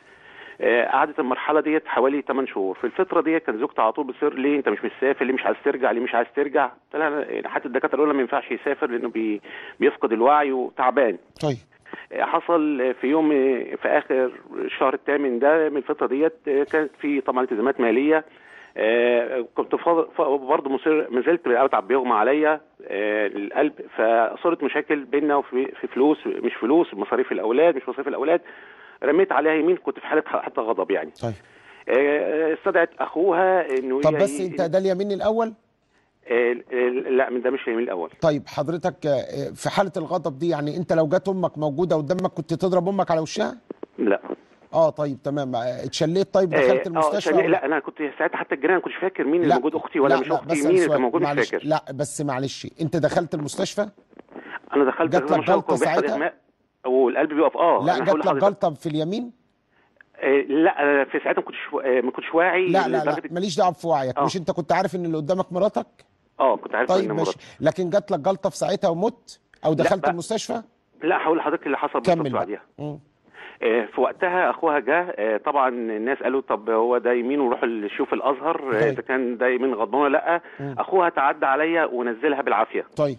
آه، قعدت المرحله ديت حوالي 8 شهور في الفتره ديت كان زوجتي على طول بتصير ليه انت مش مسافر ليه مش عايز ترجع ليه مش عايز ترجع قلت لها أنا- حتى الدكاتره الاولى ما ينفعش يسافر لانه بي بيفقد الوعي وتعبان طيب آه، حصل في يوم آه، في اخر الشهر الثامن ده من الفتره ديت آه، كانت في طبعا التزامات ماليه آه، كنت فاض- ف- برضه مصر ما زلت اتعب بيغمى عليا آه، القلب فصارت مشاكل بيننا وفي في فلوس مش فلوس مصاريف الاولاد مش مصاريف الاولاد رميت عليها يمين كنت في حاله حتى غضب يعني طيب آه، استدعت اخوها انه طب ي- بس انت ده اليمين الاول آه، آه، لا من ده مش اليمين الاول طيب حضرتك آه، في حاله الغضب دي يعني انت لو جت امك موجوده قدامك كنت تضرب امك على وشها لا اه طيب تمام آه، اتشليت طيب دخلت آه، المستشفى عشان ولا- لا انا كنت ساعتها حتى الجيران ما كنتش فاكر مين اللي موجود اختي ولا لا، مش لا، اختي بس مين اللي سؤال، كان موجود مش معلش، فاكر لا بس معلش انت دخلت المستشفى انا دخلت جات لك ما شاء الله جلطة كان بيحصل ساعتها؟ اغماء والقلب بيقف اه لا أنا جات هقول لك لحضرتك. جلطه في اليمين آه، لا أنا في ساعتها ما كنتش آه، ما كنتش واعي لا لا لا لدرجة- ماليش دعوه في وعيك آه. مش انت كنت عارف ان اللي قدامك مراتك اه كنت عارف طيب ان ماشي مراتي لكن جات لك جلطه في ساعتها ومت او لا دخلت بقى. المستشفى لا هقول لحضرتك اللي حصل كمل بالظبط بقى. بعديها مم. آه، في وقتها اخوها جه آه، طبعا الناس قالوا طب هو ده يمين وروح نشوف الازهر آه، طيب. اذا كان ده يمين غضبان ولا لا مم. اخوها تعدى عليا ونزلها بالعافيه طيب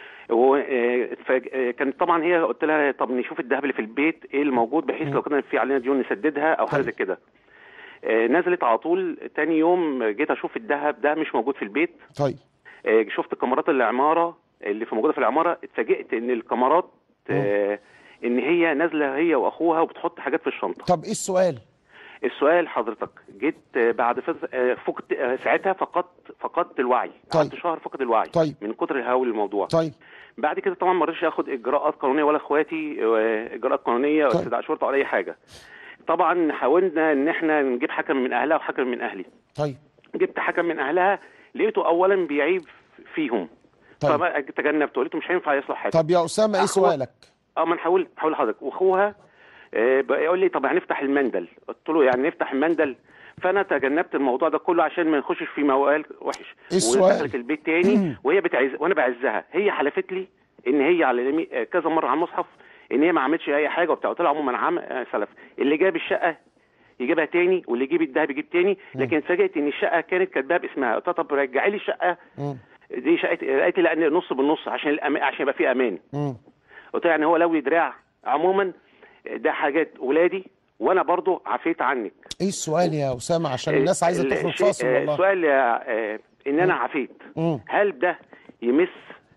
وكانت طبعا هي قلت لها طب نشوف الذهب اللي في البيت ايه الموجود بحيث لو كان في علينا ديون نسددها او حاجه زي كده آه، نزلت على طول تاني يوم جيت اشوف الذهب ده مش موجود في البيت طيب آه، شفت كاميرات العماره اللي في موجوده في العماره اتفاجئت ان الكاميرات آه، ان هي نازله هي واخوها وبتحط حاجات في الشنطه طب ايه السؤال السؤال حضرتك جيت آه، بعد فز... آه، فقدت آه، ساعتها فقدت فقدت الوعي طيب. قعدت شهر فقد الوعي طيب. من كتر الهول الموضوع طيب بعد كده طبعا ما رضيتش اخد اجراءات قانونيه ولا اخواتي آه، اجراءات قانونيه ولا طيب. استدعاء شرطه ولا اي حاجه طبعا حاولنا ان احنا نجيب حكم من اهلها وحكم من اهلي طيب جبت حكم من اهلها لقيته اولا بيعيب فيهم طيب. فبقى تجنبت قلت مش هينفع يصلح حاجه طب يا اسامه ايه أخوها- سؤالك اه ما نحاول حاول حضرتك واخوها آه، بقى يقول لي طب هنفتح المندل قلت له يعني نفتح المندل فانا تجنبت الموضوع ده كله عشان ما نخشش في موال وحش إيه السؤال؟ ودخلت البيت تاني وهي بتعز وانا بعزها هي حلفت لي ان هي على اليمين آه، كذا مره على المصحف ان هي ما عملتش اي حاجه وبتاع قلت لها عموما عم آه، سلف اللي جاب الشقه يجيبها تاني واللي يجيب الدهب يجيب تاني لكن اتفاجئت ان الشقه كانت كاتباها باسمها قلت لها طب رجعي لي الشقه مم. دي شقه قالت لي لا نص بالنص عشان الأمان عشان يبقى في امان مم. قلت له يعني هو لو دراع عموما ده حاجات ولادي وانا برضو عفيت عنك ايه السؤال يا اسامه عشان الناس عايزه ال- تخرج الشيء- فاصل آه، والله السؤال آه، آه، ان انا عفيت مم. هل ده يمس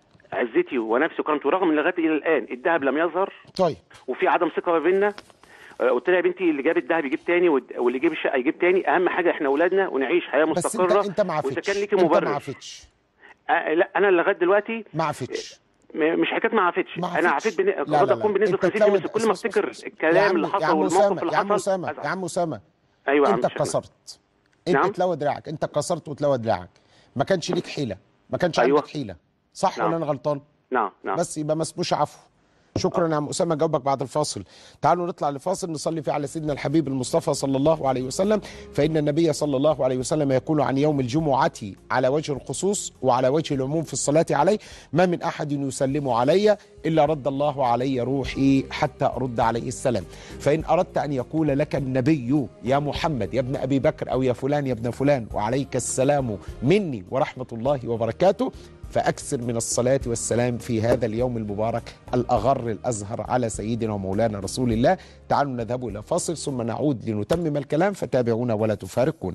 عزتي ونفسي وكرامتي ورغم ان لغايه الى الان الذهب لم يظهر طيب وفي عدم ثقه ما بيننا آه، قلت لها يا بنتي اللي جاب الذهب يجيب تاني والد- واللي يجيب الشقه يجيب تاني اهم حاجه احنا اولادنا ونعيش حياه بس انت مستقره انت ما واذا عفتش كان ليكي انت مبرر ما عفتش آه لا انا لغايه دلوقتي ما عفتش م- مش حكايه ما عفتش ما انا عفتش. عفيت بن... لا، قد لا، لا. اكون بنسبه انت 50% تلوث- بس كل ما اسمع، افتكر اسمع. يا الكلام عم- اللي يا حصل عم والموقف أسامة، اللي يا عم حصل اسامه أزعل. يا عم اسامه ايوه يا عم انت شكراً. اتكسرت انت نعم. اتلوى دراعك انت اتكسرت وتلوى دراعك ما كانش ليك حيله ما كانش أيوة. عندك حيله صح نعم. ولا انا غلطان نعم نعم بس يبقى مسبوش عفو شكرا يا عم اسامه جاوبك بعد الفاصل تعالوا نطلع لفاصل نصلي فيه على سيدنا الحبيب المصطفى صلى الله عليه وسلم فان النبي صلى الله عليه وسلم يقول عن يوم الجمعه على وجه الخصوص وعلى وجه العموم في الصلاه عليه ما من احد يسلم علي الا رد الله علي روحي حتى ارد عليه السلام فان اردت ان يقول لك النبي يا محمد يا ابن ابي بكر او يا فلان يا ابن فلان وعليك السلام مني ورحمه الله وبركاته فأكثر من الصلاة والسلام في هذا اليوم المبارك الأغر الأزهر على سيدنا ومولانا رسول الله تعالوا نذهب إلى فاصل ثم نعود لنتمم الكلام فتابعونا ولا تفارقونا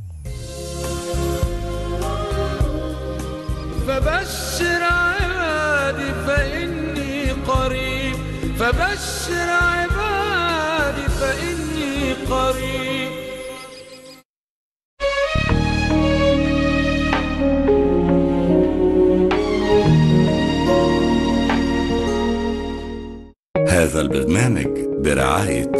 فبشر عبادي فإني قريب فبشر عبادي فإني قريب هذا البرنامج برعاية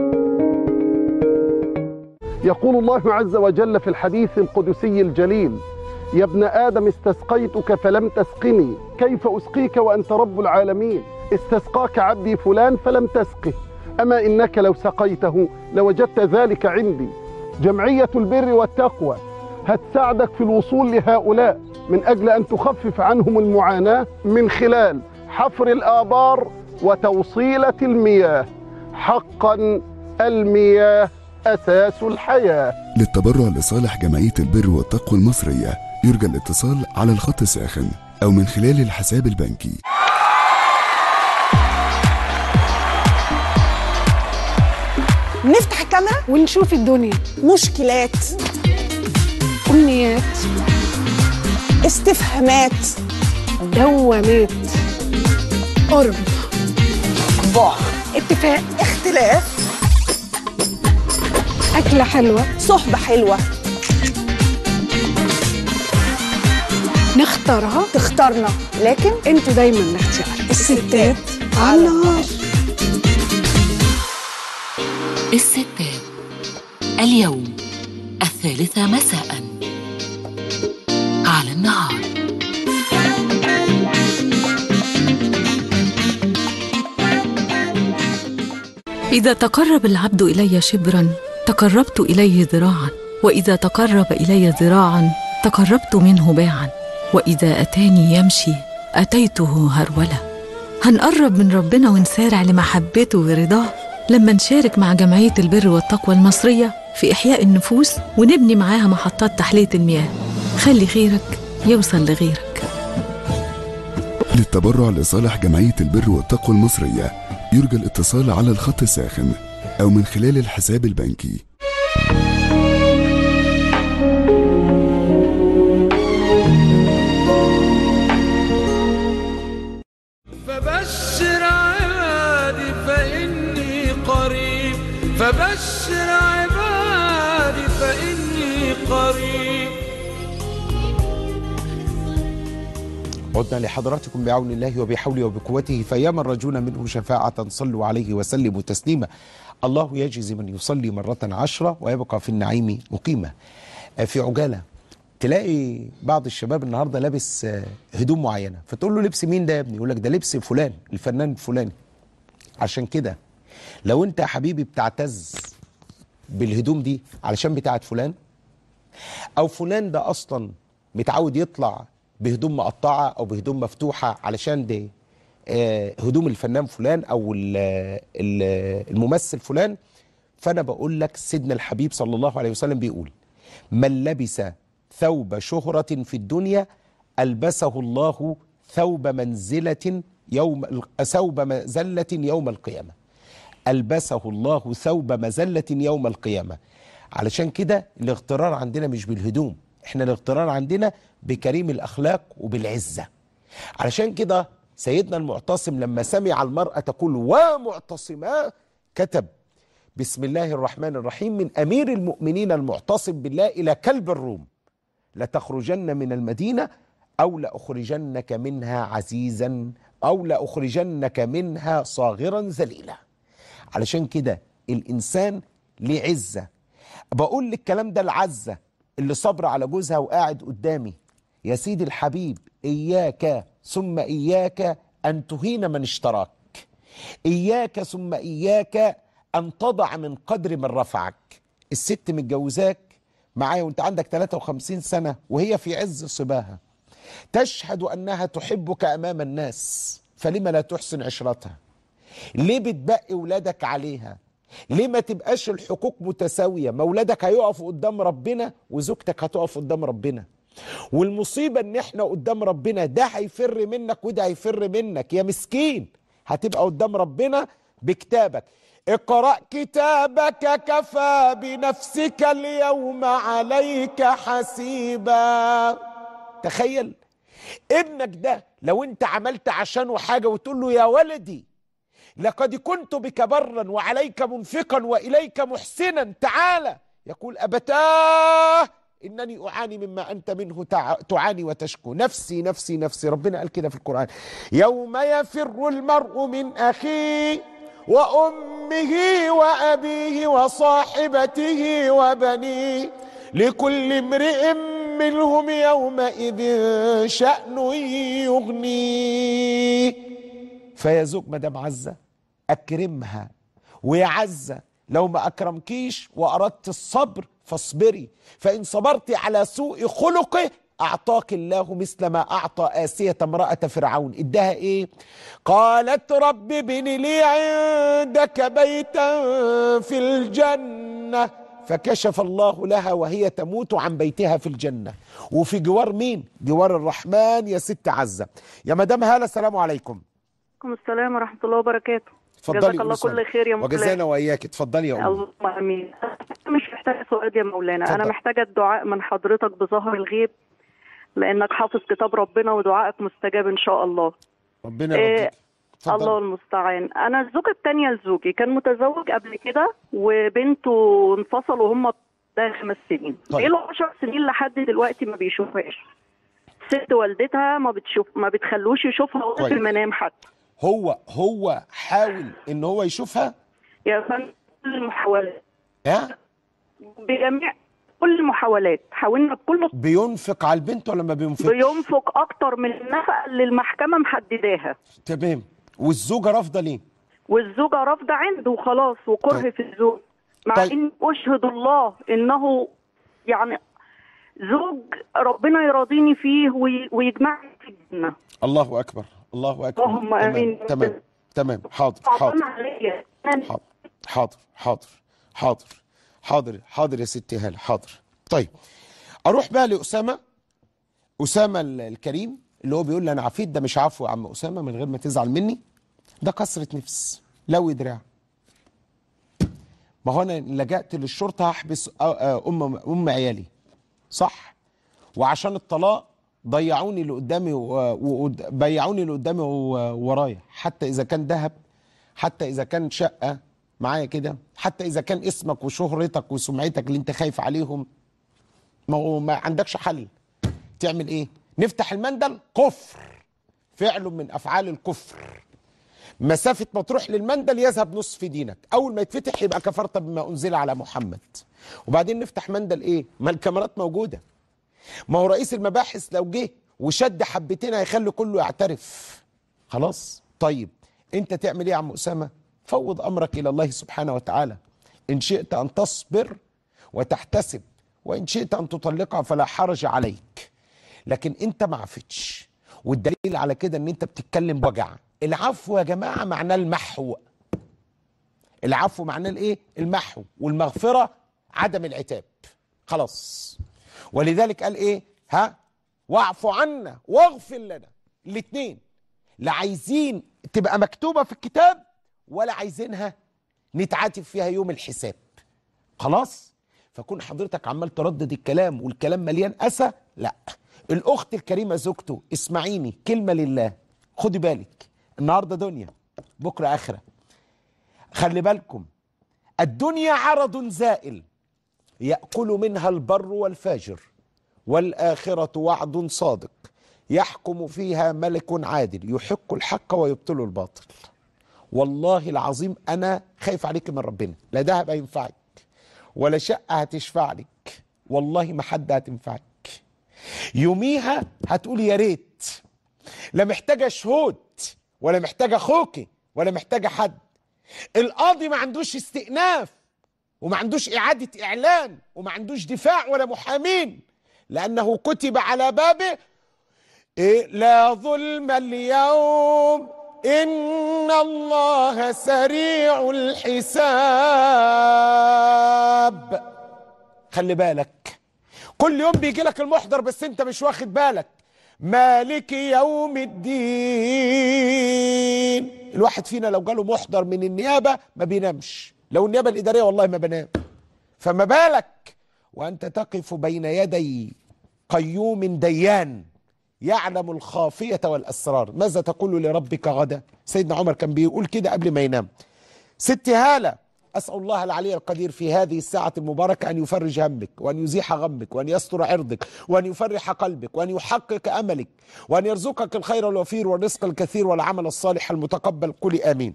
يقول الله عز وجل في الحديث القدسي الجليل يا ابن آدم استسقيتك فلم تسقني كيف أسقيك وأنت رب العالمين استسقاك عبدي فلان فلم تسقه أما إنك لو سقيته لوجدت ذلك عندي جمعية البر والتقوى هتساعدك في الوصول لهؤلاء من أجل أن تخفف عنهم المعاناة من خلال حفر الآبار وتوصيلة المياه حقا المياه أساس الحياة للتبرع لصالح جمعية البر والتقوى المصرية يرجى الاتصال على الخط الساخن أو من خلال الحساب البنكي نفتح الكاميرا ونشوف الدنيا مشكلات أمنيات استفهامات دوامات قرب بعد اتفاق اختلاف أكلة حلوة صحبة حلوة نختارها تختارنا لكن انتوا دايما الاختيار الستات على على النهار الستات اليوم الثالثة مساء على النهار إذا تقرب العبد إلي شبرا تقربت إليه ذراعا وإذا تقرب إلي ذراعا تقربت منه باعا وإذا أتاني يمشي أتيته هرولة هنقرب من ربنا ونسارع لمحبته ورضاه لما نشارك مع جمعية البر والتقوى المصرية في إحياء النفوس ونبني معاها محطات تحلية المياه خلي خيرك يوصل لغيرك للتبرع لصالح جمعية البر والتقوى المصرية يرجى الاتصال على الخط الساخن أو من خلال الحساب البنكي فبشر عبادي فإني قريب فبشر عبادي فإني قريب عدنا لحضراتكم بعون الله وبحوله وبقوته فيا من رجون منه شفاعة صلوا عليه وسلموا تسليما الله يجزي من يصلي مرة عشرة ويبقى في النعيم مقيمة آه، في عجالة تلاقي بعض الشباب النهارده لابس آه، هدوم معينه فتقول له لبس مين ده يا ابني يقول لك ده لبس فلان الفنان الفلاني عشان كده لو انت يا حبيبي بتعتز بالهدوم دي علشان بتاعت فلان او فلان ده اصلا متعود يطلع بهدوم مقطعه او بهدوم مفتوحه علشان دي آه، هدوم الفنان فلان او ال- ال- الممثل فلان فانا بقول لك سيدنا الحبيب صلى الله عليه وسلم بيقول من لبس ثوب شهرة في الدنيا ألبسه الله ثوب منزلة يوم ال- ثوب مزلة يوم القيامة ألبسه الله ثوب مزلة يوم القيامة علشان كده الاغترار عندنا مش بالهدوم احنا الاغترار عندنا بكريم الأخلاق وبالعزة علشان كده سيدنا المعتصم لما سمع المرأة تقول ومعتصما كتب بسم الله الرحمن الرحيم من أمير المؤمنين المعتصم بالله إلى كلب الروم لتخرجن من المدينة أو لأخرجنك منها عزيزا أو لأخرجنك منها صاغرا ذليلا علشان كده الإنسان ليه عزة بقول لك الكلام ده العزة اللي صبر على جوزها وقاعد قدامي يا سيدي الحبيب إياك ثم إياك أن تهين من اشتراك إياك ثم إياك أن تضع من قدر من رفعك الست متجوزاك معايا وانت عندك 53 سنة وهي في عز صباها تشهد أنها تحبك أمام الناس فلما لا تحسن عشرتها ليه بتبقي ولادك عليها ليه ما تبقاش الحقوق متساوية ما ولادك هيقفوا قدام ربنا وزوجتك هتقف قدام ربنا والمصيبة ان احنا قدام ربنا ده هيفر منك وده هيفر منك يا مسكين هتبقى قدام ربنا بكتابك اقرأ كتابك كفى بنفسك اليوم عليك حسيبا تخيل ابنك ده لو انت عملت عشانه حاجة وتقول له يا ولدي لقد كنت بك برا وعليك منفقا واليك محسنا تعالى يقول ابتاه انني اعاني مما انت منه تع... تعاني وتشكو نفسي نفسي نفسي ربنا قال كده في القران يوم يفر المرء من اخيه وامه وابيه وصاحبته وبنيه لكل امرئ منهم يومئذ شان يغنيه فيا زوج مدام عزه اكرمها ويا عزه لو ما اكرمكيش واردت الصبر فاصبري فان صبرت على سوء خلقه اعطاك الله مثل ما اعطى اسيه امراه فرعون اداها ايه قالت رب ابن لي عندك بيتا في الجنه فكشف الله لها وهي تموت عن بيتها في الجنه وفي جوار مين جوار الرحمن يا ست عزه يا مدام هاله السلام عليكم عليكم السلام ورحمة الله وبركاته اتفضلي جزاك الله أم سلمى. كل خير يا مولانا وجزانا واياك اتفضلي يا ام اللهم امين أنا مش محتاجة سؤال يا مولانا انا اتفضل. محتاجة الدعاء من حضرتك بظهر الغيب لانك حافظ كتاب ربنا ودعائك مستجاب ان شاء الله ربنا إيه، يرضيك اتفضل. الله المستعان انا الزوجة التانية لزوجي كان متزوج قبل كده وبنته انفصلوا هم ده خمس سنين طيب. بقاله 10 سنين لحد دلوقتي ما بيشوفهاش ست والدتها ما بتشوف ما بتخلوش يشوفها ولا كويس. في المنام حتى هو هو حاول ان هو يشوفها يا فندم كل المحاولات ها بجميع كل المحاولات حاولنا بكل بينفق على البنت ولا ما بينفقش بينفق اكتر من النفقه اللي المحكمه محدداها تمام والزوجه رافضه ليه والزوجه رافضه عنده وخلاص وكره طيب. في الزوج مع طيب. اني اشهد الله انه يعني زوج ربنا يراضيني فيه وي- ويجمعني في الجنه الله اكبر الله اكبر اللهم تمام آمين. تمام تمام حاضر حاضر صعبان عليا حاضر حاضر حاضر حاضر حاضر حاضر يا ستي هاله حاضر طيب اروح بقى لاسامه اسامه ال- الكريم اللي هو بيقول لي انا عفيت ده مش عفو يا عم اسامه من غير ما تزعل مني ده كسره نفس لوي دراع ما هو انا إن لجأت للشرطه هحبس آه، آه، ام ام عيالي صح وعشان الطلاق ضيعوني اللي قدامي وبيعوني اللي قدامي وورايا حتى اذا كان ذهب حتى اذا كان شقه معايا كده حتى اذا كان اسمك وشهرتك وسمعتك اللي انت خايف عليهم ما هو ما عندكش حل تعمل ايه نفتح المندل كفر فعل من افعال الكفر مسافة ما تروح للمندل يذهب نصف دينك أول ما يتفتح يبقى كفرت بما أنزل على محمد وبعدين نفتح مندل إيه ما الكاميرات موجودة ما هو رئيس المباحث لو جه وشد حبتين هيخلي كله يعترف خلاص طيب انت تعمل ايه يا عم اسامه فوض امرك الى الله سبحانه وتعالى ان شئت ان تصبر وتحتسب وان شئت ان تطلقها فلا حرج عليك لكن انت ما عفتش والدليل على كده ان انت بتتكلم بوجع العفو يا جماعه معناه المحو العفو معناه الايه المحو والمغفره عدم العتاب خلاص ولذلك قال ايه ها واعف عنا واغفر لنا الاثنين لا عايزين تبقى مكتوبه في الكتاب ولا عايزينها نتعاتب فيها يوم الحساب خلاص فكون حضرتك عمال تردد الكلام والكلام مليان اسى لا الاخت الكريمه زوجته اسمعيني كلمه لله خدي بالك النهارده دنيا بكره اخره خلي بالكم الدنيا عرض زائل ياكل منها البر والفاجر والاخره وعد صادق يحكم فيها ملك عادل يحق الحق ويبطل الباطل والله العظيم انا خايف عليك من ربنا لا دهب هينفعك ولا شقه هتشفع لك والله ما حد هتنفعك يوميها هتقولي يا ريت لا محتاجه شهود ولا محتاجه اخوكي ولا محتاجه حد القاضي ما عندوش استئناف وما عندوش اعاده اعلان وما عندوش دفاع ولا محامين لانه كتب على بابه إيه لا ظلم اليوم إن الله سريع الحساب خلي بالك كل يوم بيجي لك المحضر بس انت مش واخد بالك مالك يوم الدين الواحد فينا لو جاله محضر من النيابة ما بينامش لو النيابة الإدارية والله ما بنام فما بالك وأنت تقف بين يدي قيوم ديان يعلم الخافية والأسرار ماذا تقول لربك غدا سيدنا عمر كان بيقول كده قبل ما ينام ست هالة أسأل الله العلي القدير في هذه الساعة المباركة أن يفرج همك وأن يزيح غمك وأن يستر عرضك وأن يفرح قلبك وأن يحقق أملك وأن يرزقك الخير الوفير والرزق الكثير والعمل الصالح المتقبل قولي آمين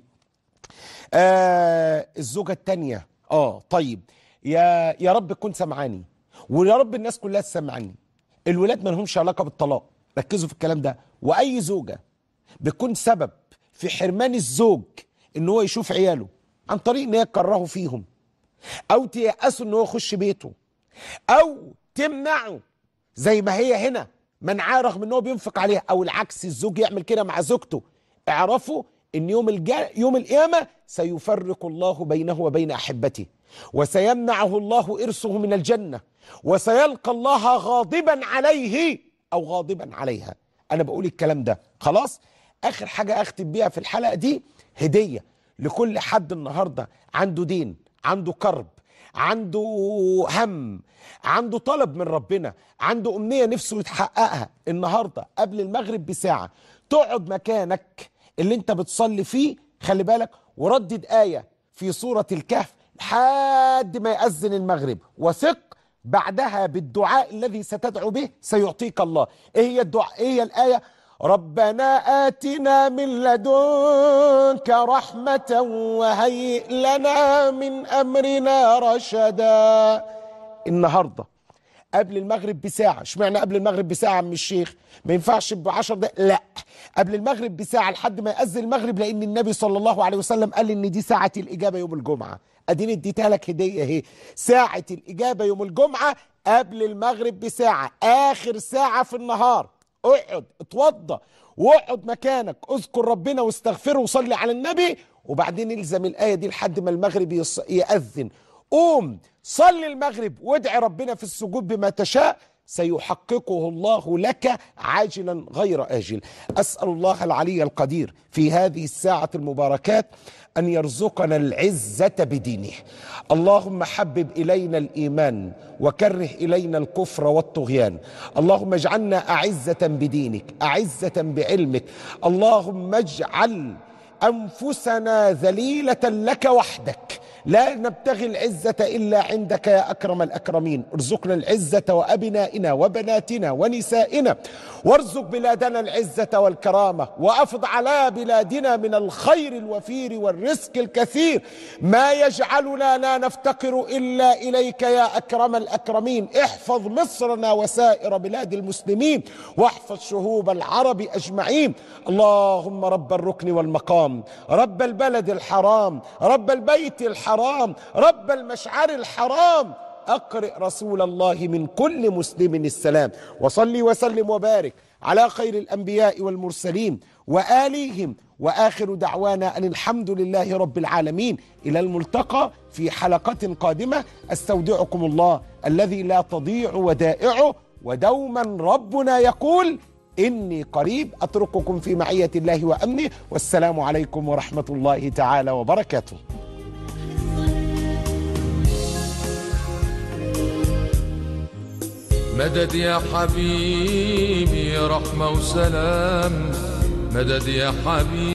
آه الزوجة التانية آه طيب يا يا رب كن سمعاني ويا رب الناس كلها تسمعني الولاد ما لهمش علاقة بالطلاق ركزوا في الكلام ده واي زوجه بتكون سبب في حرمان الزوج ان هو يشوف عياله عن طريق ان هي تكرهه فيهم او تيأسه ان هو يخش بيته او تمنعه زي ما هي هنا منعاه رغم ان هو بينفق عليها او العكس الزوج يعمل كده مع زوجته اعرفوا ان يوم الجا... يوم القيامه سيفرق الله بينه وبين احبته وسيمنعه الله ارثه من الجنه وسيلقى الله غاضبا عليه او غاضبا عليها انا بقول الكلام ده خلاص اخر حاجه اختم بيها في الحلقه دي هديه لكل حد النهارده عنده دين عنده كرب عنده هم عنده طلب من ربنا عنده امنيه نفسه يتحققها النهارده قبل المغرب بساعه تقعد مكانك اللي انت بتصلي فيه خلي بالك وردد ايه في سوره الكهف لحد ما يأذن المغرب وثق بعدها بالدعاء الذي ستدعو به سيعطيك الله ايه هي الدعاء ايه هي الايه ربنا آتنا من لدنك رحمة وهيئ لنا من أمرنا رشدا النهارده قبل المغرب بساعة اشمعنى قبل المغرب بساعة يا عم الشيخ ما ينفعش ب 10 دقايق لا قبل المغرب بساعة لحد ما يأذن المغرب لأن النبي صلى الله عليه وسلم قال إن دي ساعة الإجابة يوم الجمعة أديني اديتها لك هدية أهي ساعة الإجابة يوم الجمعة قبل المغرب بساعة آخر ساعة في النهار اقعد اتوضى واقعد مكانك اذكر ربنا واستغفره وصلي على النبي وبعدين الزم الآية دي لحد ما المغرب يص- يأذن قوم صلي المغرب وادعي ربنا في السجود بما تشاء سيحققه الله لك عاجلا غير آجل أسأل الله العلي القدير في هذه الساعة المباركات أن يرزقنا العزة بدينه اللهم حبب إلينا الإيمان وكره إلينا الكفر والطغيان اللهم اجعلنا أعزة بدينك أعزة بعلمك اللهم اجعل أنفسنا ذليلة لك وحدك لا نبتغي العزة إلا عندك يا أكرم الأكرمين ارزقنا العزة وأبنائنا وبناتنا ونسائنا وارزق بلادنا العزة والكرامة وأفض على بلادنا من الخير الوفير والرزق الكثير ما يجعلنا لا نفتقر إلا إليك يا أكرم الأكرمين احفظ مصرنا وسائر بلاد المسلمين واحفظ شهوب العرب أجمعين اللهم رب الركن والمقام رب البلد الحرام رب البيت الحرام رب المشعر الحرام أقرئ رسول الله من كل مسلم السلام وصلي وسلم وبارك على خير الأنبياء والمرسلين وآليهم وآخر دعوانا أن الحمد لله رب العالمين إلى الملتقى في حلقة قادمة أستودعكم الله الذي لا تضيع ودائعه ودوما ربنا يقول إني قريب أترككم في معية الله وأمنه والسلام عليكم ورحمة الله تعالى وبركاته مدد يا حبيبي رحمة وسلام مدد يا حبيبي